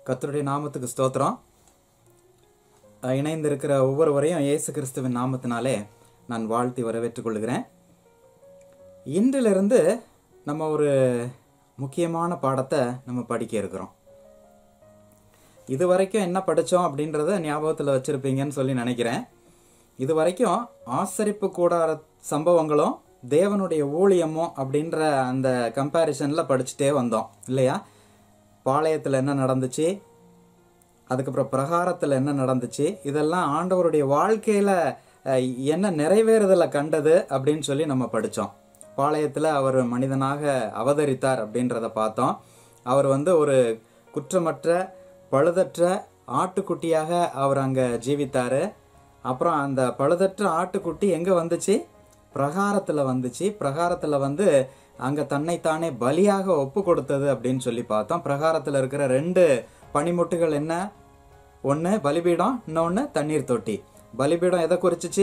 கர்த்தருடைய நாமத்துக்கு ஸ்தோத்திரம் அஹ் இணைந்திருக்கிற ஒவ்வொருவரையும் இயேசு கிறிஸ்துவின் நாமத்தினாலே நான் வாழ்த்தி வரவேற்றுக் கொள்கிறேன் இன்றிலிருந்து நம்ம ஒரு முக்கியமான பாடத்தை நம்ம படிக்க இருக்கிறோம் இது வரைக்கும் என்ன படித்தோம் அப்படின்றத ஞாபகத்தில் வச்சுருப்பீங்கன்னு சொல்லி நினைக்கிறேன் இது வரைக்கும் ஆசரிப்பு கூடார சம்பவங்களும் தேவனுடைய ஊழியமும் அப்படின்ற அந்த கம்பேரிசனில் படிச்சுட்டே வந்தோம் இல்லையா பாளையத்தில் என்ன நடந்துச்சு அதுக்கப்புறம் பிரகாரத்தில் என்ன நடந்துச்சு இதெல்லாம் ஆண்டவருடைய வாழ்க்கையில் என்ன நிறைவேறுதலை கண்டது அப்படின்னு சொல்லி நம்ம படித்தோம் பாளையத்தில் அவர் மனிதனாக அவதரித்தார் அப்படின்றத பார்த்தோம் அவர் வந்து ஒரு குற்றமற்ற பழுதற்ற ஆட்டுக்குட்டியாக அவர் அங்கே ஜீவித்தார் அப்புறம் அந்த பழுதற்ற ஆட்டுக்குட்டி எங்கே வந்துச்சு பிரகாரத்தில் வந்துச்சு பிரகாரத்தில் வந்து அங்கே தன்னைத்தானே பலியாக ஒப்பு கொடுத்தது அப்படின்னு சொல்லி பார்த்தோம் பிரகாரத்தில் இருக்கிற ரெண்டு பனிமுட்டுகள் என்ன ஒன்று பலிபீடம் இன்னொன்று தண்ணீர் தொட்டி பலிபீடம் எதை குறிச்சிச்சு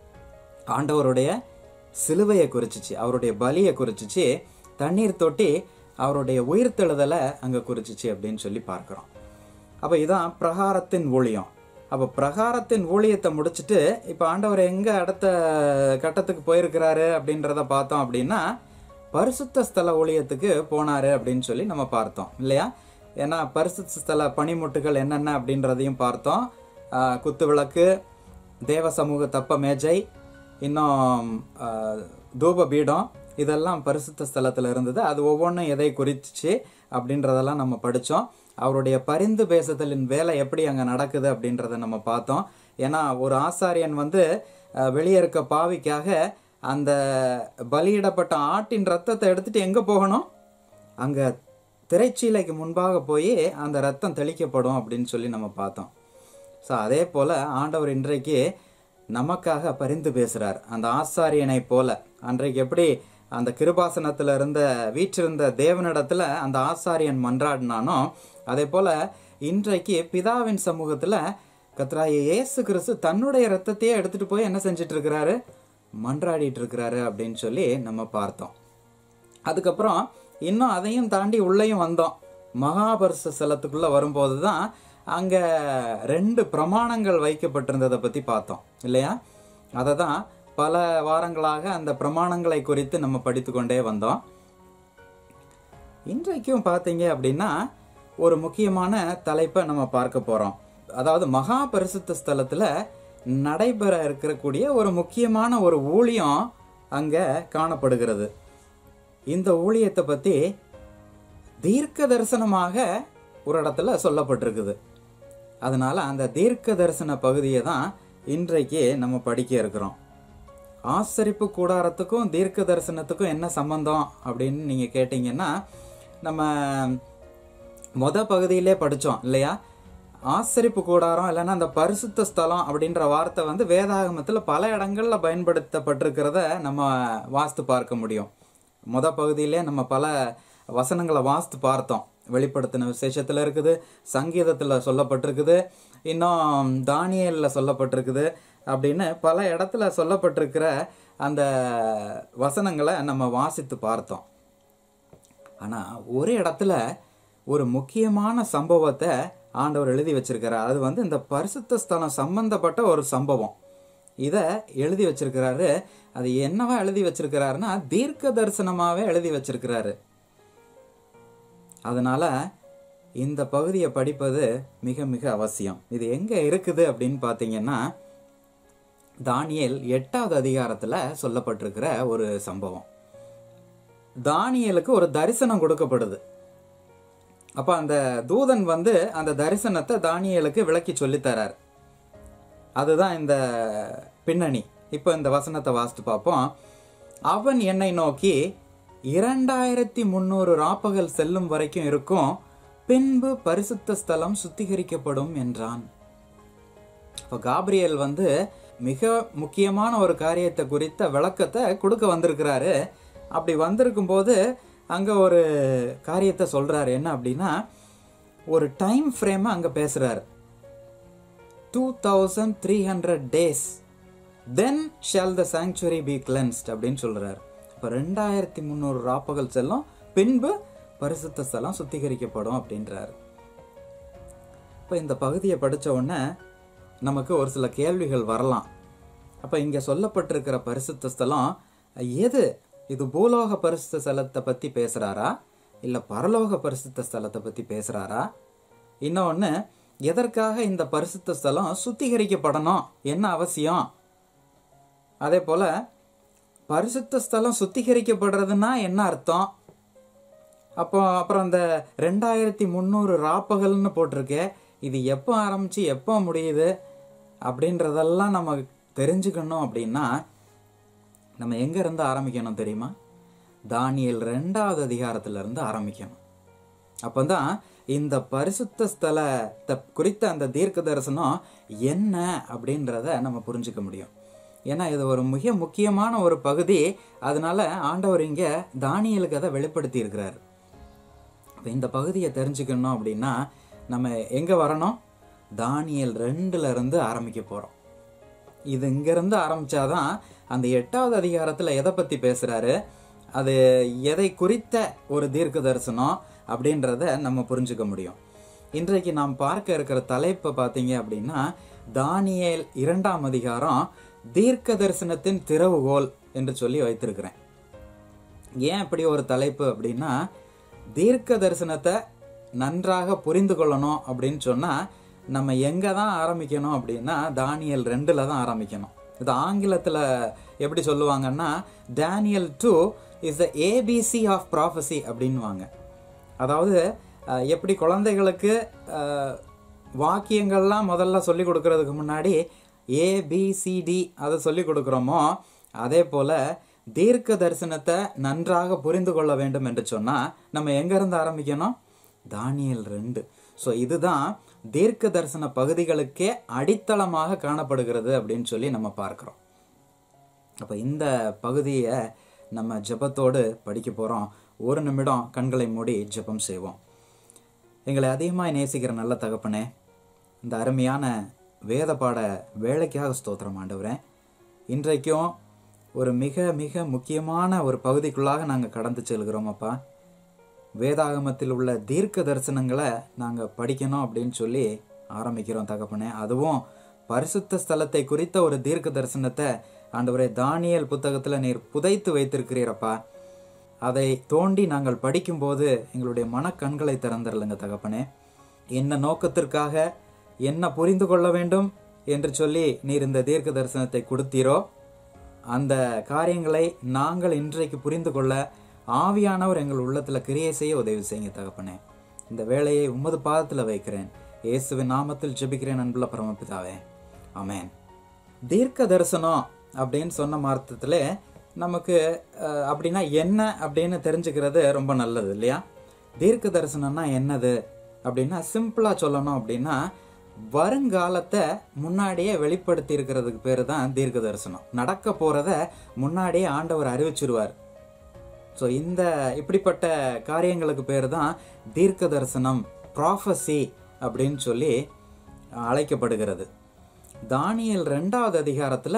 ஆண்டவருடைய சிலுவையை குறிச்சிச்சு அவருடைய பலியை குறிச்சிச்சு தண்ணீர் தொட்டி அவருடைய உயிர்த்தெழுதலை அங்கே குறிச்சிச்சு அப்படின்னு சொல்லி பார்க்குறோம் அப்போ இதான் பிரகாரத்தின் ஊழியம் அப்போ பிரகாரத்தின் ஊழியத்தை முடிச்சுட்டு இப்போ ஆண்டவர் எங்கே அடுத்த கட்டத்துக்கு போயிருக்கிறாரு அப்படின்றத பார்த்தோம் அப்படின்னா பரிசுத்த ஸ்தல ஊழியத்துக்கு போனாரு அப்படின்னு சொல்லி நம்ம பார்த்தோம் இல்லையா ஏன்னா பரிசுத்த ஸ்தல பனிமுட்டுகள் என்னென்ன அப்படின்றதையும் பார்த்தோம் ஆஹ் குத்து விளக்கு தேவ சமூக தப்ப மேஜை இன்னும் ஆஹ், தூப பீடம் இதெல்லாம் பரிசுத்த ஸ்தலத்தில் இருந்தது அது ஒவ்வொன்றும் எதை குறிச்சு அப்படின்றதெல்லாம் நம்ம படித்தோம் அவருடைய பரிந்து பேசுதலின் வேலை எப்படி அங்கே நடக்குது அப்படின்றத நம்ம பார்த்தோம் ஏன்னா ஒரு ஆசாரியன் வந்து அஹ், வெளியே இருக்க பாவிக்காக அந்த பலியிடப்பட்ட ஆட்டின் ரத்தத்தை எடுத்துட்டு எங்கே போகணும் அங்கே திரைச்சீலைக்கு முன்பாக போய் அந்த ரத்தம் தெளிக்கப்படும் அப்படின்னு சொல்லி நம்ம பார்த்தோம் ஸோ அதே போல் ஆண்டவர் இன்றைக்கு நமக்காக பரிந்து பேசுகிறார் அந்த ஆசாரியனை போல அன்றைக்கு எப்படி அந்த கிருபாசனத்தில் இருந்த வீற்றிருந்த தேவனிடத்துல அந்த ஆசாரியன் மன்றாடினானோ அதே போல் இன்றைக்கு பிதாவின் சமூகத்தில் கத்ராய இயேசு கிறிஸ்து தன்னுடைய ரத்தத்தையே எடுத்துட்டு போய் என்ன செஞ்சிட்டு இருக்கிறாரு மன்றாடிட்டு இருக்கிறாரு அப்படின்னு சொல்லி நம்ம பார்த்தோம் அதுக்கப்புறம் இன்னும் அதையும் தாண்டி உள்ளேயும் வந்தோம் மகாபரிச ஸ்தலத்துக்குள்ள வரும்போது தான் அங்க ரெண்டு பிரமாணங்கள் வைக்கப்பட்டிருந்ததை பத்தி பார்த்தோம் இல்லையா அதை தான் பல வாரங்களாக அந்த பிரமாணங்களை குறித்து நம்ம படித்து கொண்டே வந்தோம் இன்றைக்கும் பார்த்தீங்க அப்படின்னா ஒரு முக்கியமான தலைப்பை நம்ம பார்க்க போறோம் அதாவது மகா பரிசுத்த ஸ்தலத்துல நடைபெற இருக்கக்கூடிய ஒரு முக்கியமான ஒரு ஊழியம் அங்க காணப்படுகிறது இந்த ஊழியத்தை பத்தி தீர்க்க தரிசனமாக ஒரு இடத்துல சொல்லப்பட்டிருக்குது அதனால அந்த தீர்க்க தரிசன பகுதியை தான் இன்றைக்கு நம்ம படிக்க இருக்கிறோம் ஆசரிப்பு கூடாரத்துக்கும் தீர்க்க தரிசனத்துக்கும் என்ன சம்பந்தம் அப்படின்னு நீங்க கேட்டீங்கன்னா நம்ம மொத பகுதியிலே படித்தோம் இல்லையா ஆசரிப்பு கூடாரம் இல்லைன்னா அந்த பரிசுத்த ஸ்தலம் அப்படின்ற வார்த்தை வந்து வேதாகமத்தில் பல இடங்கள்ல பயன்படுத்தப்பட்டிருக்கிறத நம்ம வாஸ்து பார்க்க முடியும் மொத பகுதியிலே நம்ம பல வசனங்களை வாஸ்து பார்த்தோம் வெளிப்படுத்தின விசேஷத்தில் இருக்குது சங்கீதத்தில் சொல்லப்பட்டிருக்குது இன்னும் தானியலில் சொல்லப்பட்டிருக்குது அப்படின்னு பல இடத்துல சொல்லப்பட்டிருக்கிற அந்த வசனங்களை நம்ம வாசித்து பார்த்தோம் ஆனால் ஒரு இடத்துல ஒரு முக்கியமான சம்பவத்தை ஆண்டவர் எழுதி வச்சிருக்கிறார் அது வந்து இந்த பரிசுத்த ஸ்தலம் சம்பந்தப்பட்ட ஒரு சம்பவம் இதை எழுதி வச்சிருக்கிறாரு அது என்னவா எழுதி வச்சிருக்கிறாருன்னா தீர்க்க தரிசனமாவே எழுதி வச்சிருக்கிறாரு அதனால இந்த பகுதியை படிப்பது மிக மிக அவசியம் இது எங்க இருக்குது அப்படின்னு பார்த்தீங்கன்னா தானியேல் எட்டாவது அதிகாரத்துல சொல்லப்பட்டிருக்கிற ஒரு சம்பவம் தானியேலுக்கு ஒரு தரிசனம் கொடுக்கப்படுது அப்ப அந்த தூதன் வந்து அந்த தரிசனத்தை தானியேலுக்கு விளக்கி சொல்லித் தரார் அதுதான் இந்த பின்னணி இப்போ இந்த வசனத்தை வாசித்து பார்ப்போம் அவன் என்னை நோக்கி இரண்டாயிரத்தி முந்நூறு ராப்பகல் செல்லும் வரைக்கும் இருக்கும் பின்பு பரிசுத்த ஸ்தலம் சுத்திகரிக்கப்படும் என்றான் இப்போ காப்ரியேல் வந்து மிக முக்கியமான ஒரு காரியத்தை குறித்த விளக்கத்தை கொடுக்க வந்திருக்கிறாரு அப்படி வந்திருக்கும் போது அங்கே ஒரு காரியத்தை சொல்றாரு என்ன அப்படின்னா ஒரு டைம் ஃப்ரேமை அங்கே பேசுறாரு two thousand three hundred days then shall the sanctuary be cleansed அப்படின்னு சொல்றாரு இப்போ ரெண்டாயிரத்தி முந்நூறு ராப்பகல் செல்லும் பின்பு பரிசுத்த ஸ்தலம் சுத்திகரிக்கப்படும் அப்படின்றாரு இப்போ இந்த பகுதியை படிச்ச உடனே நமக்கு ஒரு சில கேள்விகள் வரலாம் அப்போ இங்கே சொல்லப்பட்டிருக்கிற பரிசுத்த ஸ்தலம் எது இது பூலோக பரிசுத்த ஸ்தலத்தை பற்றி பேசுகிறாரா இல்லை பரலோக பரிசுத்த ஸ்தலத்தை பற்றி பேசுகிறாரா இன்னொன்று எதற்காக இந்த பரிசுத்த ஸ்தலம் சுத்திகரிக்கப்படணும் என்ன அவசியம் அதே போல் பரிசுத்த ஸ்தலம் சுத்திகரிக்கப்படுறதுன்னா என்ன அர்த்தம் அப்போ அப்புறம் இந்த ரெண்டாயிரத்தி முந்நூறு ராப்பகல்னு போட்டிருக்கே இது எப்போ ஆரம்பிச்சு எப்போ முடியுது அப்படின்றதெல்லாம் நம்ம தெரிஞ்சுக்கணும் அப்படின்னா நம்ம எங்க இருந்து ஆரம்பிக்கணும் தெரியுமா தானியல் ரெண்டாவது அதிகாரத்துல இருந்து ஆரம்பிக்கணும் அப்பதான் இந்த பரிசுத்த ஸ்தலத்தை குறித்த அந்த தீர்க்க தரிசனம் என்ன அப்படின்றத நம்ம புரிஞ்சுக்க முடியும் ஏன்னா இது ஒரு மிக முக்கியமான ஒரு பகுதி அதனால ஆண்டவர் இங்க தானியலுக்கு அதை வெளிப்படுத்தி இருக்கிறார் இப்போ இந்த பகுதியை தெரிஞ்சுக்கணும் அப்படின்னா நம்ம எங்க வரணும் தானியல் ரெண்டுல இருந்து ஆரம்பிக்க போறோம் இது இங்கிருந்து ஆரம்பிச்சாதான் அந்த எட்டாவது அதிகாரத்துல எதை பத்தி பேசுறாரு அது எதை குறித்த ஒரு தீர்க்க தரிசனம் அப்படின்றத நம்ம புரிஞ்சுக்க முடியும் இன்றைக்கு நாம் பார்க்க இருக்கிற தலைப்பை பார்த்தீங்க அப்படின்னா தானியேல் இரண்டாம் அதிகாரம் தீர்க்க தரிசனத்தின் திறவுகோல் என்று சொல்லி வைத்திருக்கிறேன் ஏன் இப்படி ஒரு தலைப்பு அப்படின்னா தீர்க்க தரிசனத்தை நன்றாக புரிந்து கொள்ளணும் அப்படின்னு சொன்னா நம்ம எங்க தான் ஆரம்பிக்கணும் அப்படின்னா தானியல் ரெண்டுல தான் ஆரம்பிக்கணும் இது ஆங்கிலத்துல எப்படி சொல்லுவாங்கன்னா Daniel two is the ABC of prophecy அப்படின்வாங்க அதாவது அஹ், எப்படி குழந்தைகளுக்கு அஹ், வாக்கியங்கள்லாம் முதல்ல சொல்லி கொடுக்கறதுக்கு முன்னாடி ஏபிசிடி அதை சொல்லி கொடுக்குறோமோ அதே போல தீர்க்க தரிசனத்தை நன்றாக புரிந்து கொள்ள வேண்டும் என்று சொன்னா நம்ம எங்க இருந்து ஆரம்பிக்கணும் தானியல் ரெண்டு ஸோ இதுதான் தீர்க்க தரிசன பகுதிகளுக்கே அடித்தளமாக காணப்படுகிறது அப்படின்னு சொல்லி நம்ம பார்க்கிறோம் அப்போ இந்த பகுதியை நம்ம ஜெபத்தோடு படிக்க போகிறோம் ஒரு நிமிடம் கண்களை மூடி ஜெபம் செய்வோம் எங்களை அதிகமாக நேசிக்கிற நல்ல தகப்பனே இந்த அருமையான வேத பாட வேலைக்காக ஸ்தோத்திரம் ஆண்டவரே இன்றைக்கும் ஒரு மிக மிக முக்கியமான ஒரு பகுதிக்குள்ளாக நாங்கள் கடந்து செல்கிறோம் அப்பா வேதாகமத்தில் உள்ள தீர்க்க தரிசனங்களை நாங்கள் படிக்கணும் அப்படின்னு சொல்லி ஆரம்பிக்கிறோம் தகப்பனே அதுவும் பரிசுத்த ஸ்தலத்தை குறித்த ஒரு தீர்க்க தரிசனத்தை ஆண்டவரே தானியல் புத்தகத்தில் நீர் புதைத்து வைத்திருக்கிறீரப்பா அதை தோண்டி நாங்கள் படிக்கும்போது எங்களுடைய மனக்கண்களை திறந்துடலுங்க தகப்பனே என்ன நோக்கத்திற்காக என்ன புரிந்து கொள்ள வேண்டும் என்று சொல்லி நீர் இந்த தீர்க்க தரிசனத்தை கொடுத்தீரோ அந்த காரியங்களை நாங்கள் இன்றைக்கு புரிந்து கொள்ள ஆவியானவர் எங்கள் உள்ளத்தில் கிரியை செய்ய உதவி செய்யுங்க தகப்பனே இந்த வேலையை உமது பாதத்தில் வைக்கிறேன் இயேசுவின் நாமத்தில் ஜெபிக்கிறேன் அன்புள்ள பரமபிதாவே ஆமென் தீர்க்க தரிசனம் அப்படின்னு சொன்ன மார்த்தத்தில் நமக்கு அஹ், அப்படின்னா என்ன அப்படின்னு தெரிஞ்சுக்கிறது ரொம்ப நல்லது இல்லையா தீர்க்க தரிசனம்னா என்னது அப்படின்னா சிம்பிளா சொல்லணும் அப்படின்னா வருங்காலத்தை முன்னாடியே வெளிப்படுத்தி இருக்கிறதுக்கு பேர் தான் தீர்க்க தரிசனம் நடக்க போறத முன்னாடியே ஆண்டவர் அறிவிச்சிருவார் ஸோ இந்த இப்படிப்பட்ட காரியங்களுக்கு பேர் தான் தீர்க்க தரிசனம் ப்ராஃபஸி அப்படின்னு சொல்லி அழைக்கப்படுகிறது தானியல் ரெண்டாவது அதிகாரத்துல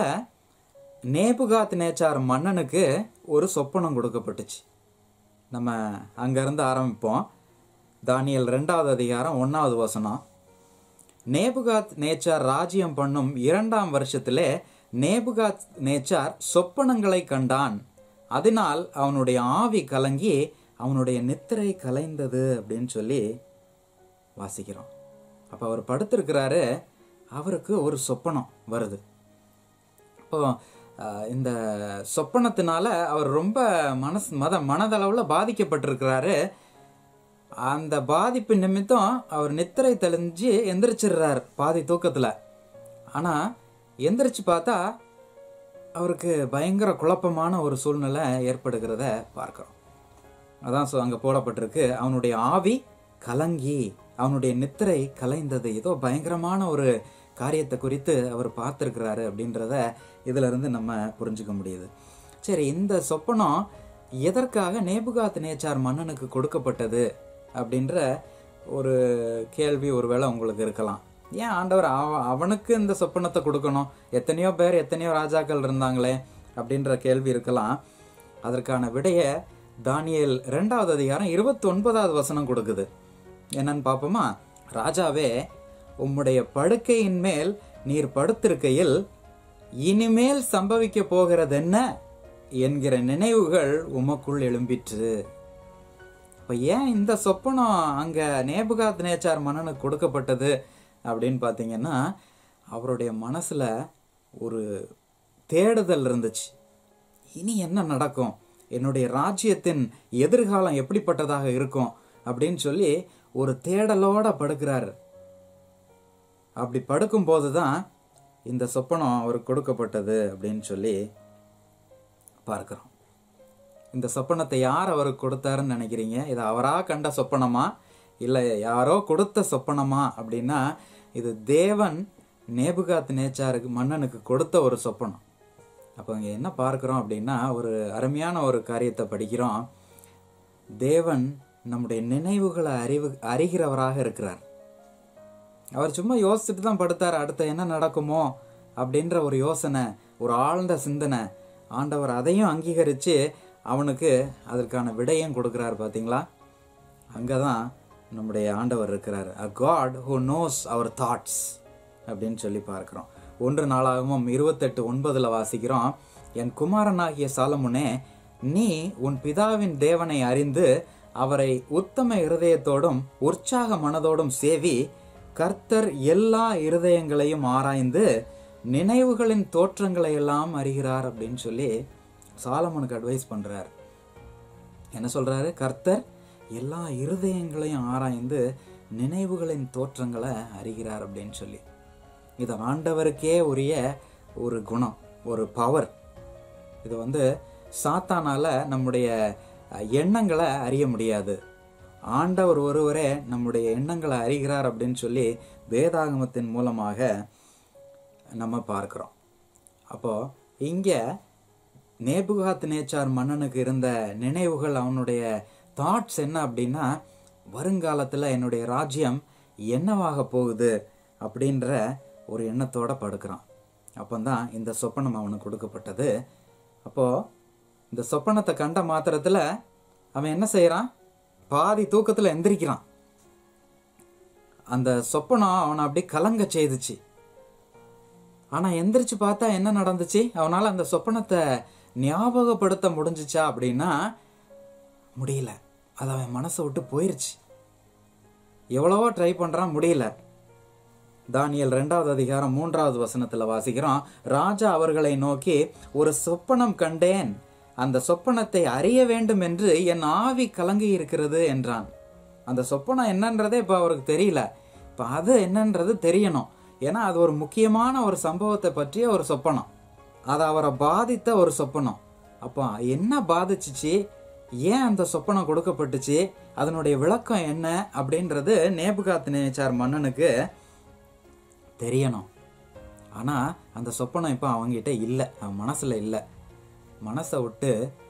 நேபுகாத் நேச்சார் மன்னனுக்கு ஒரு சொப்பனம் கொடுக்கப்பட்டுச்சு நம்ம அங்கேருந்து ஆரம்பிப்போம் தானியல் ரெண்டாவது அதிகாரம் ஒன்றாவது வசனம் நேபுகாத் நேச்சார் ராஜ்யம் பண்ணும் இரண்டாம் வருஷத்திலே நேபுகாத் நேச்சார் சொப்பனங்களை கண்டான் அதனால் அவனுடைய ஆவி கலங்கி அவனுடைய நித்திரை கலைந்தது அப்படின்னு சொல்லி வாசிக்கிறோம் அப்போ அவர் படுத்திருக்கிறாரு அவருக்கு ஒரு சொப்பனம் வருது இப்போ அஹ், இந்த சொப்பனத்தினால அவர் ரொம்ப மனஸ் மத மனதளவில் பாதிக்கப்பட்டிருக்கிறாரு அந்த பாதிப்பு நிமித்தம் அவர் நித்திரை தெளிஞ்சு எந்திரிச்சிடுறார் பாதி தூக்கத்தில் ஆனால் எந்திரிச்சு பார்த்தா அவருக்கு பயங்கர குழப்பமான ஒரு சூழ்நிலை ஏற்படுகிறத பார்க்குறோம் அதான் சொ அங்கே போடப்பட்டிருக்கு அவனுடைய ஆவி கலங்கி அவனுடைய நித்திரை கலைந்தது ஏதோ பயங்கரமான ஒரு காரியத்தை குறித்து அவர் பார்த்துருக்கிறாரு அப்படின்றத இதுல இருந்து நம்ம புரிஞ்சுக்க முடியுது சரி இந்த சொப்பனம் எதற்காக நேபுகாத் நேச்சார் மன்னனுக்கு கொடுக்கப்பட்டது அப்படின்ற ஒரு கேள்வி ஒருவேளை உங்களுக்கு இருக்கலாம் ஏன் ஆண்டவர் அவ அவனுக்கு இந்த சொப்பனத்தை கொடுக்கணும் எத்தனையோ பேர் எத்தனையோ ராஜாக்கள் இருந்தாங்களே அப்படின்ற கேள்வி இருக்கலாம் அதற்கான விடையை தானியேல் ரெண்டாவது அதிகாரம் இருபத்தி ஒன்பதாவது வசனம் கொடுக்குது என்னன்னு பார்ப்போமா ராஜாவே உம்முடைய படுக்கையின் மேல் நீர் படுத்திருக்கையில் இனிமேல் சம்பவிக்க போகிறது என்ன என்கிற நினைவுகள் உமக்குள் எழும்பிற்று இப்போ ஏன் இந்த சொப்பனம் அங்கே நேபுகாத் நேச்சார் மன்னனுக்கு கொடுக்கப்பட்டது அப்படின்னு பார்த்தீங்கன்னா அவருடைய மனசில் ஒரு தேடுதல் இருந்துச்சு இனி என்ன நடக்கும் என்னுடைய ராஜ்யத்தின் எதிர்காலம் எப்படிப்பட்டதாக இருக்கும் அப்படின்னு சொல்லி ஒரு தேடலோட படுக்கிறாரு அப்படி படுக்கும்போது தான் இந்த சொப்பனம் அவருக்கு கொடுக்கப்பட்டது அப்படின்னு சொல்லி பார்க்கிறோம் இந்த சொப்பனத்தை யார் அவருக்கு கொடுத்தாருன்னு நினைக்கிறீங்க இது அவரா கண்ட சொப்பனமா இல்லை யாரோ கொடுத்த சொப்பனமா அப்படின்னா இது தேவன் நேபுகாத் நேச்சாருக்கு மன்னனுக்கு கொடுத்த ஒரு சொப்பனம் அப்போ இங்கே என்ன பார்க்குறோம் அப்படின்னா ஒரு அருமையான ஒரு காரியத்தை படிக்கிறோம் தேவன் நம்முடைய நினைவுகளை அறிவு அறிகிறவராக இருக்கிறார் அவர் சும்மா யோசிச்சுட்டு தான் படுத்தார் அடுத்து என்ன நடக்குமோ அப்படின்ற ஒரு யோசனை ஒரு ஆழ்ந்த சிந்தனை ஆண்டவர் அதையும் அங்கீகரித்து அவனுக்கு அதற்கான விடையும் கொடுக்குறாரு பார்த்தீங்களா அங்கே தான் நம்முடைய ஆண்டவர் இருக்கிறார் a God who knows our thoughts அப்படின்னு சொல்லி பார்க்குறோம் ஒன்று நாளாகவும் இருபத்தெட்டு ஒன்பதில் வாசிக்கிறோம் என் குமாரனாகிய சாலமுனே நீ உன் பிதாவின் தேவனை அறிந்து அவரை உத்தம இருதயத்தோடும் உற்சாக மனதோடும் சேவி கர்த்தர் எல்லா இருதயங்களையும் ஆராய்ந்து நினைவுகளின் தோற்றங்களை எல்லாம் அறிகிறார் அப்படின்னு சொல்லி சாலமனுக்கு அட்வைஸ் பண்றார் என்ன சொல்றாரு கர்த்தர் எல்லா இருதயங்களையும் ஆராய்ந்து நினைவுகளின் தோற்றங்களை அறிகிறார் அப்படின்னு சொல்லி இது ஆண்டவருக்கே உரிய ஒரு குணம் ஒரு பவர் இது வந்து சாத்தானால நம்முடைய எண்ணங்களை அறிய முடியாது ஆண்டவர் ஒருவரே நம்முடைய எண்ணங்களை அறிகிறார் அப்படின்னு சொல்லி வேதாகமத்தின் மூலமாக நம்ம பார்க்கிறோம் அப்போ இங்கே நேபுகாத் நேச்சார் மன்னனுக்கு இருந்த நினைவுகள் அவனுடைய தாட்ஸ் என்ன அப்படின்னா வருங்காலத்தில் என்னுடைய ராஜ்யம் என்னவாக போகுது அப்படின்ற ஒரு எண்ணத்தோட படுக்கிறான் அப்போந்தான் இந்த சொப்பனம் அவனுக்கு கொடுக்கப்பட்டது அப்போது இந்த சொப்பனத்தை கண்ட மாத்திரத்தில் அவன் என்ன செய்கிறான் பாதி தூக்கத்தில் எந்திரிக்கிறான் அந்த சொப்பனம் அவனை அப்படியே கலங்க செய்துச்சு ஆனால் எந்திரிச்சு பார்த்தா என்ன நடந்துச்சு அவனால் அந்த சொப்பனத்தை ஞாபகப்படுத்த முடிஞ்சிச்சா அப்படின்னா முடியல அது அவன் மனசை விட்டு போயிருச்சு எவ்வளவோ ட்ரை பண்ணுறான் முடியல தானியல் ரெண்டாவது அதிகாரம் மூன்றாவது வசனத்தில் வாசிக்கிறோம் ராஜா அவர்களை நோக்கி ஒரு சொப்பனம் கண்டேன் அந்த சொப்பனத்தை அறிய வேண்டும் என்று என் ஆவி கலங்கி இருக்கிறது என்றான் அந்த சொப்பனம் என்னன்றதே இப்போ அவருக்கு தெரியல இப்போ அது என்னன்றது தெரியணும் ஏன்னா அது ஒரு முக்கியமான ஒரு சம்பவத்தை பற்றிய ஒரு சொப்பனம் அது அவரை பாதித்த ஒரு சொப்பனம் அப்போ என்ன பாதிச்சிச்சு ஏன் அந்த சொப்பனம் கொடுக்கப்பட்டுச்சு அதனுடைய விளக்கம் என்ன அப்படின்றது நேபுகாத் நேச்சார் மன்னனுக்கு தெரியணும் ஆனால் அந்த சொப்பனம் இப்போ அவங்ககிட்ட இல்லை அவன் மனசில் இல்லை மனசை விட்டு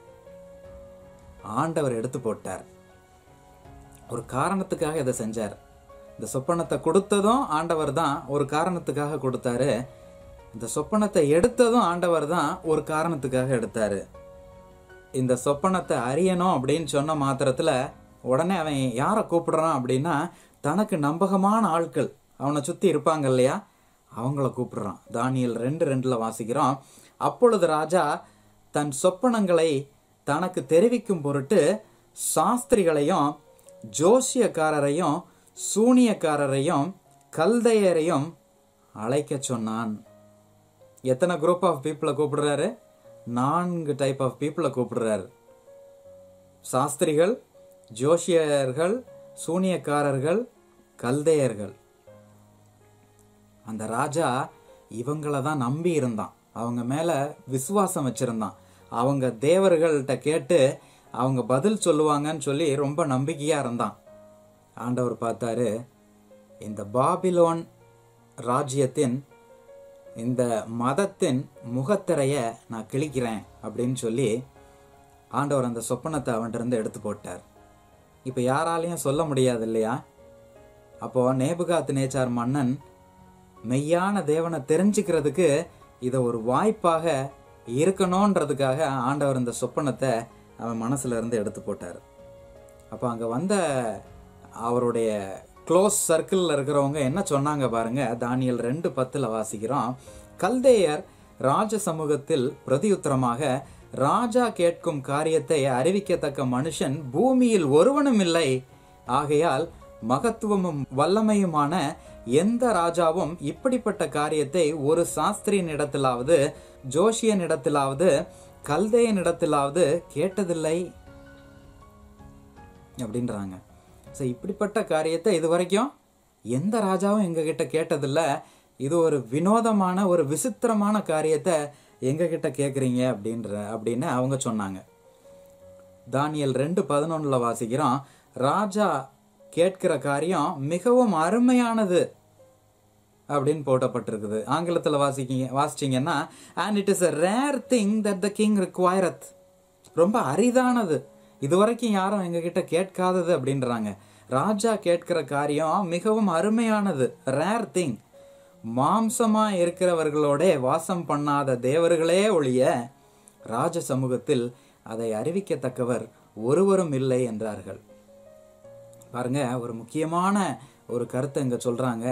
ஆண்டவர் எடுத்து போட்டார் ஒரு காரணத்துக்காக இதை செஞ்சார் இந்த சொப்பனத்தை கொடுத்ததும் ஆண்டவர் தான் ஒரு காரணத்துக்காக கொடுத்தாரு இந்த சொப்பனத்தை எடுத்ததும் ஆண்டவர் தான் ஒரு காரணத்துக்காக எடுத்தாரு இந்த சொப்பனத்தை அறியணும் அப்படின்னு சொன்ன மாத்திரத்தில் உடனே அவன் யாரை கூப்பிடுறான் அப்படின்னா தனக்கு நம்பகமான ஆட்கள் அவனை சுற்றி இருப்பாங்க இல்லையா அவங்கள கூப்பிடுறான் தானியல் ரெண்டு ரெண்டில் வாசிக்கிறோம் அப்பொழுது ராஜா தன் சொப்பனங்களை தனக்கு தெரிவிக்கும் பொருட்டு சாஸ்திரிகளையும் ஜோசியக்காரரையும் சூனியக்காரரையும் கல்தையரையும் அழைக்க சொன்னான் எத்தனை குரூப் ஆஃப் பீப்புளை கூப்பிடுறாரு நான்கு டைப் ஆஃப் பீப்புளை கூப்பிடுறாரு சாஸ்திரிகள் ஜோஷியர்கள் சூனியக்காரர்கள் கல்தையர்கள் அந்த ராஜா இவங்கள தான் நம்பி இருந்தான் அவங்க மேலே விசுவாசம் வச்சுருந்தான் அவங்க தேவர்கள்ட்ட கேட்டு அவங்க பதில் சொல்லுவாங்கன்னு சொல்லி ரொம்ப நம்பிக்கையாக இருந்தான் ஆண்டவர் பார்த்தாரு இந்த பாபிலோன் ராஜ்யத்தின் இந்த மதத்தின் முகத்திரைய நான் கிழிக்கிறேன் அப்படின்னு சொல்லி ஆண்டவர் அந்த சொப்பனத்தை அவன்கிட்ட எடுத்து போட்டார் இப்போ யாராலையும் சொல்ல முடியாது இல்லையா அப்போ நேபுகாத் நேச்சார் மன்னன் மெய்யான தேவனை தெரிஞ்சுக்கிறதுக்கு இதை ஒரு வாய்ப்பாக இருக்கணுன்றதுக்காக ஆண்டவர் இந்த சொப்பனத்தை அவன் மனசுல இருந்து எடுத்து போட்டார் அப்போ அங்கே வந்த அவருடைய க்ளோஸ் சர்க்கிளில் இருக்கிறவங்க என்ன சொன்னாங்க பாருங்க தானியல் ரெண்டு பத்தில் வாசிக்கிறோம் கல்தேயர் ராஜ சமூகத்தில் பிரதியுத்தரமாக ராஜா கேட்கும் காரியத்தை அறிவிக்கத்தக்க மனுஷன் பூமியில் ஒருவனும் இல்லை ஆகையால் மகத்துவமும் வல்லமையுமான எந்த ராஜாவும் இப்படிப்பட்ட காரியத்தை ஒரு சாஸ்திரியினிடத்திலாவது ஜோஷியனிடத்திலாவது கல்தேயனிடத்திலாவது கேட்டதில்லை அப்படின்றாங்க ஸோ இப்படிப்பட்ட காரியத்தை இது வரைக்கும் எந்த ராஜாவும் எங்ககிட்ட கேட்டதில்ல இது ஒரு வினோதமான ஒரு விசித்திரமான காரியத்தை எங்ககிட்ட கேட்குறீங்க அப்படின்ற அப்படின்னு அவங்க சொன்னாங்க தானியல் ரெண்டு பதினொன்றில் வாசிக்கிறோம் ராஜா கேட்கிற காரியம் மிகவும் அருமையானது அப்படின்னு போட்டப்பட்டிருக்குது ஆங்கிலத்தில் வாசிக்கிங்க வாசிச்சிங்கன்னா and it is a rare thing that the king requireth ரொம்ப அரிதானது இதுவரைக்கும் யாரும் எங்ககிட்ட கேட்காதது அப்படின்றாங்க ராஜா கேட்கிற காரியம் மிகவும் அருமையானது ரேர் திங் மாம்சமா இருக்கிறவர்களோட வாசம் பண்ணாத தேவர்களே ஒழிய ராஜ சமூகத்தில் அதை அறிவிக்கத்தக்கவர் ஒருவரும் இல்லை என்றார்கள் பாருங்க ஒரு முக்கியமான ஒரு கருத்தை இங்க சொல்றாங்க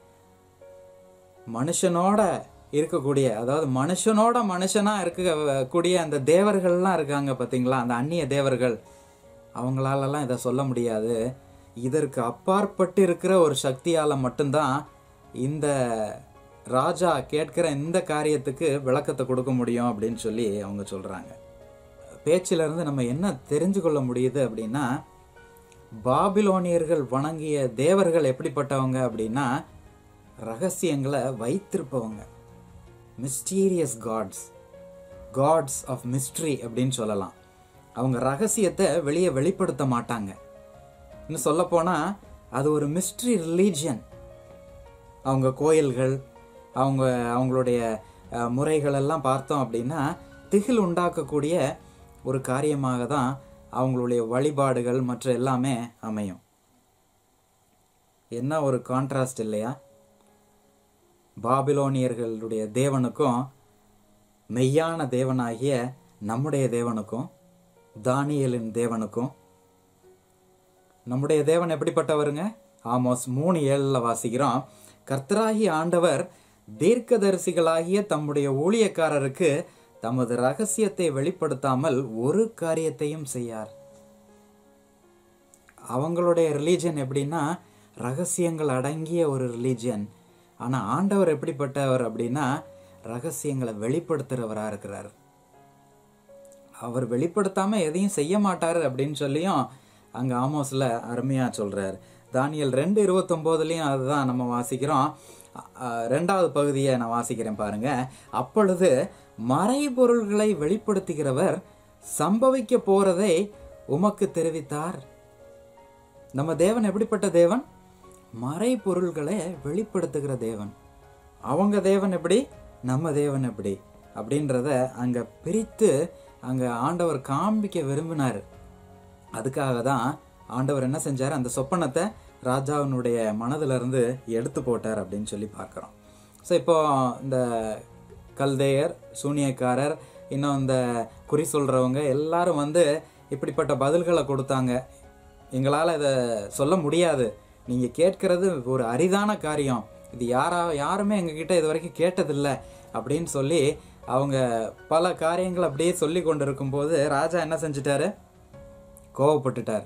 மனுஷனோட இருக்கக்கூடிய அதாவது மனுஷனோட மனுஷனா இருக்கக்கூடிய அந்த தேவர்கள்லாம் இருக்காங்க பாத்தீங்களா அந்த அந்நிய தேவர்கள் அவங்களாலலாம் இதை சொல்ல முடியாது இதற்கு அப்பாற்பட்டு இருக்கிற ஒரு சக்தியால மட்டும்தான் இந்த ராஜா கேட்கிற இந்த காரியத்துக்கு விளக்கத்தை கொடுக்க முடியும் அப்படின்னு சொல்லி அவங்க சொல்றாங்க பேச்சில இருந்து நம்ம என்ன தெரிஞ்சு கொள்ள முடியுது அப்படின்னா பாபிலோனியர்கள் வணங்கிய தேவர்கள் எப்படிப்பட்டவங்க அப்படின்னா ரகசியங்களை வைத்திருப்பவங்க mysterious gods gods of mystery அப்படின்னு சொல்லலாம் அவங்க ரகசியத்தை வெளியே வெளிப்படுத்த மாட்டாங்க இன்னும் சொல்லப்போனா அது ஒரு மிஸ்ட்ரி ரிலீஜியன் அவங்க கோயில்கள் அவங்க அவங்களுடைய அஹ், முறைகள் எல்லாம் பார்த்தோம் அப்படின்னா திகில் உண்டாக்கக்கூடிய ஒரு காரியமாக தான் அவங்களுடைய வழிபாடுகள் மற்ற எல்லாமே அமையும் என்ன ஒரு கான்ட்ராஸ்ட் இல்லையா பாபிலோனியர்களுடைய தேவனுக்கும் மெய்யான தேவனாகிய நம்முடைய தேவனுக்கும் தானியலின் தேவனுக்கும் நம்முடைய தேவன் எப்படிப்பட்டவருங்க ஆமோஸ் மூணு ஏழில் வாசிக்கிறோம் கர்த்தராகி ஆண்டவர் தீர்க்கதரிசிகளாகிய தம்முடைய ஊழியக்காரருக்கு தமது ரகசியத்தை வெளிப்படுத்தாமல் ஒரு காரியத்தையும் செய்யார் அவங்களுடைய ரிலீஜன் எப்படின்னா ரகசியங்கள் அடங்கிய ஒரு ரிலீஜன் ஆனால் ஆண்டவர் எப்படிப்பட்டவர் அப்படின்னா ரகசியங்களை வெளிப்படுத்துகிறவராக இருக்கிறார் அவர் வெளிப்படுத்தாம எதையும் செய்ய மாட்டாரு அப்படின்னு சொல்லியும் அங்க ஆமோஸ்ல அருமையா சொல்றார் தானியல் ரெண்டு இருபத்தொம்போதுலயும் அதுதான் நம்ம வாசிக்கிறோம் அ- அ- ரெண்டாவது பகுதியை நான் வாசிக்கிறேன் பாருங்க அப்பொழுது மறைபொருள்களை வெளிப்படுத்துகிறவர் சம்பவிக்க போறதை உமக்கு தெரிவித்தார் நம்ம தேவன் எப்படிப்பட்ட தேவன் மறைபொருள்களை வெளிப்படுத்துகிற தேவன் அவங்க தேவன் எப்படி நம்ம தேவன் எப்படி அப்படின்றத அங்க பிரித்து அங்க ஆண்டவர் காண்பிக்க விரும்பினார் அதுக்காக தான் ஆண்டவர் என்ன செஞ்சார் அந்த சொப்பனத்தை ராஜாவினுடைய மனதுல இருந்து எடுத்து போட்டார் அப்படின்னு சொல்லி பார்க்குறோம் ஸோ இப்போ இந்த கல்தேயர் சூனியக்காரர் இன்னும் இந்த குறி சொல்றவங்க எல்லாரும் வந்து இப்படிப்பட்ட பதில்களை கொடுத்தாங்க எங்களால் இதை சொல்ல முடியாது நீங்கள் கேட்கறது ஒரு அரிதான காரியம் இது யாரா யாருமே எங்ககிட்ட இது வரைக்கும் கேட்டதில்லை அப்படின்னு சொல்லி அவங்க பல காரியங்கள் அப்படியே சொல்லி கொண்டு இருக்கும்போது ராஜா என்ன செஞ்சிட்டாரு கோவப்பட்டுட்டார்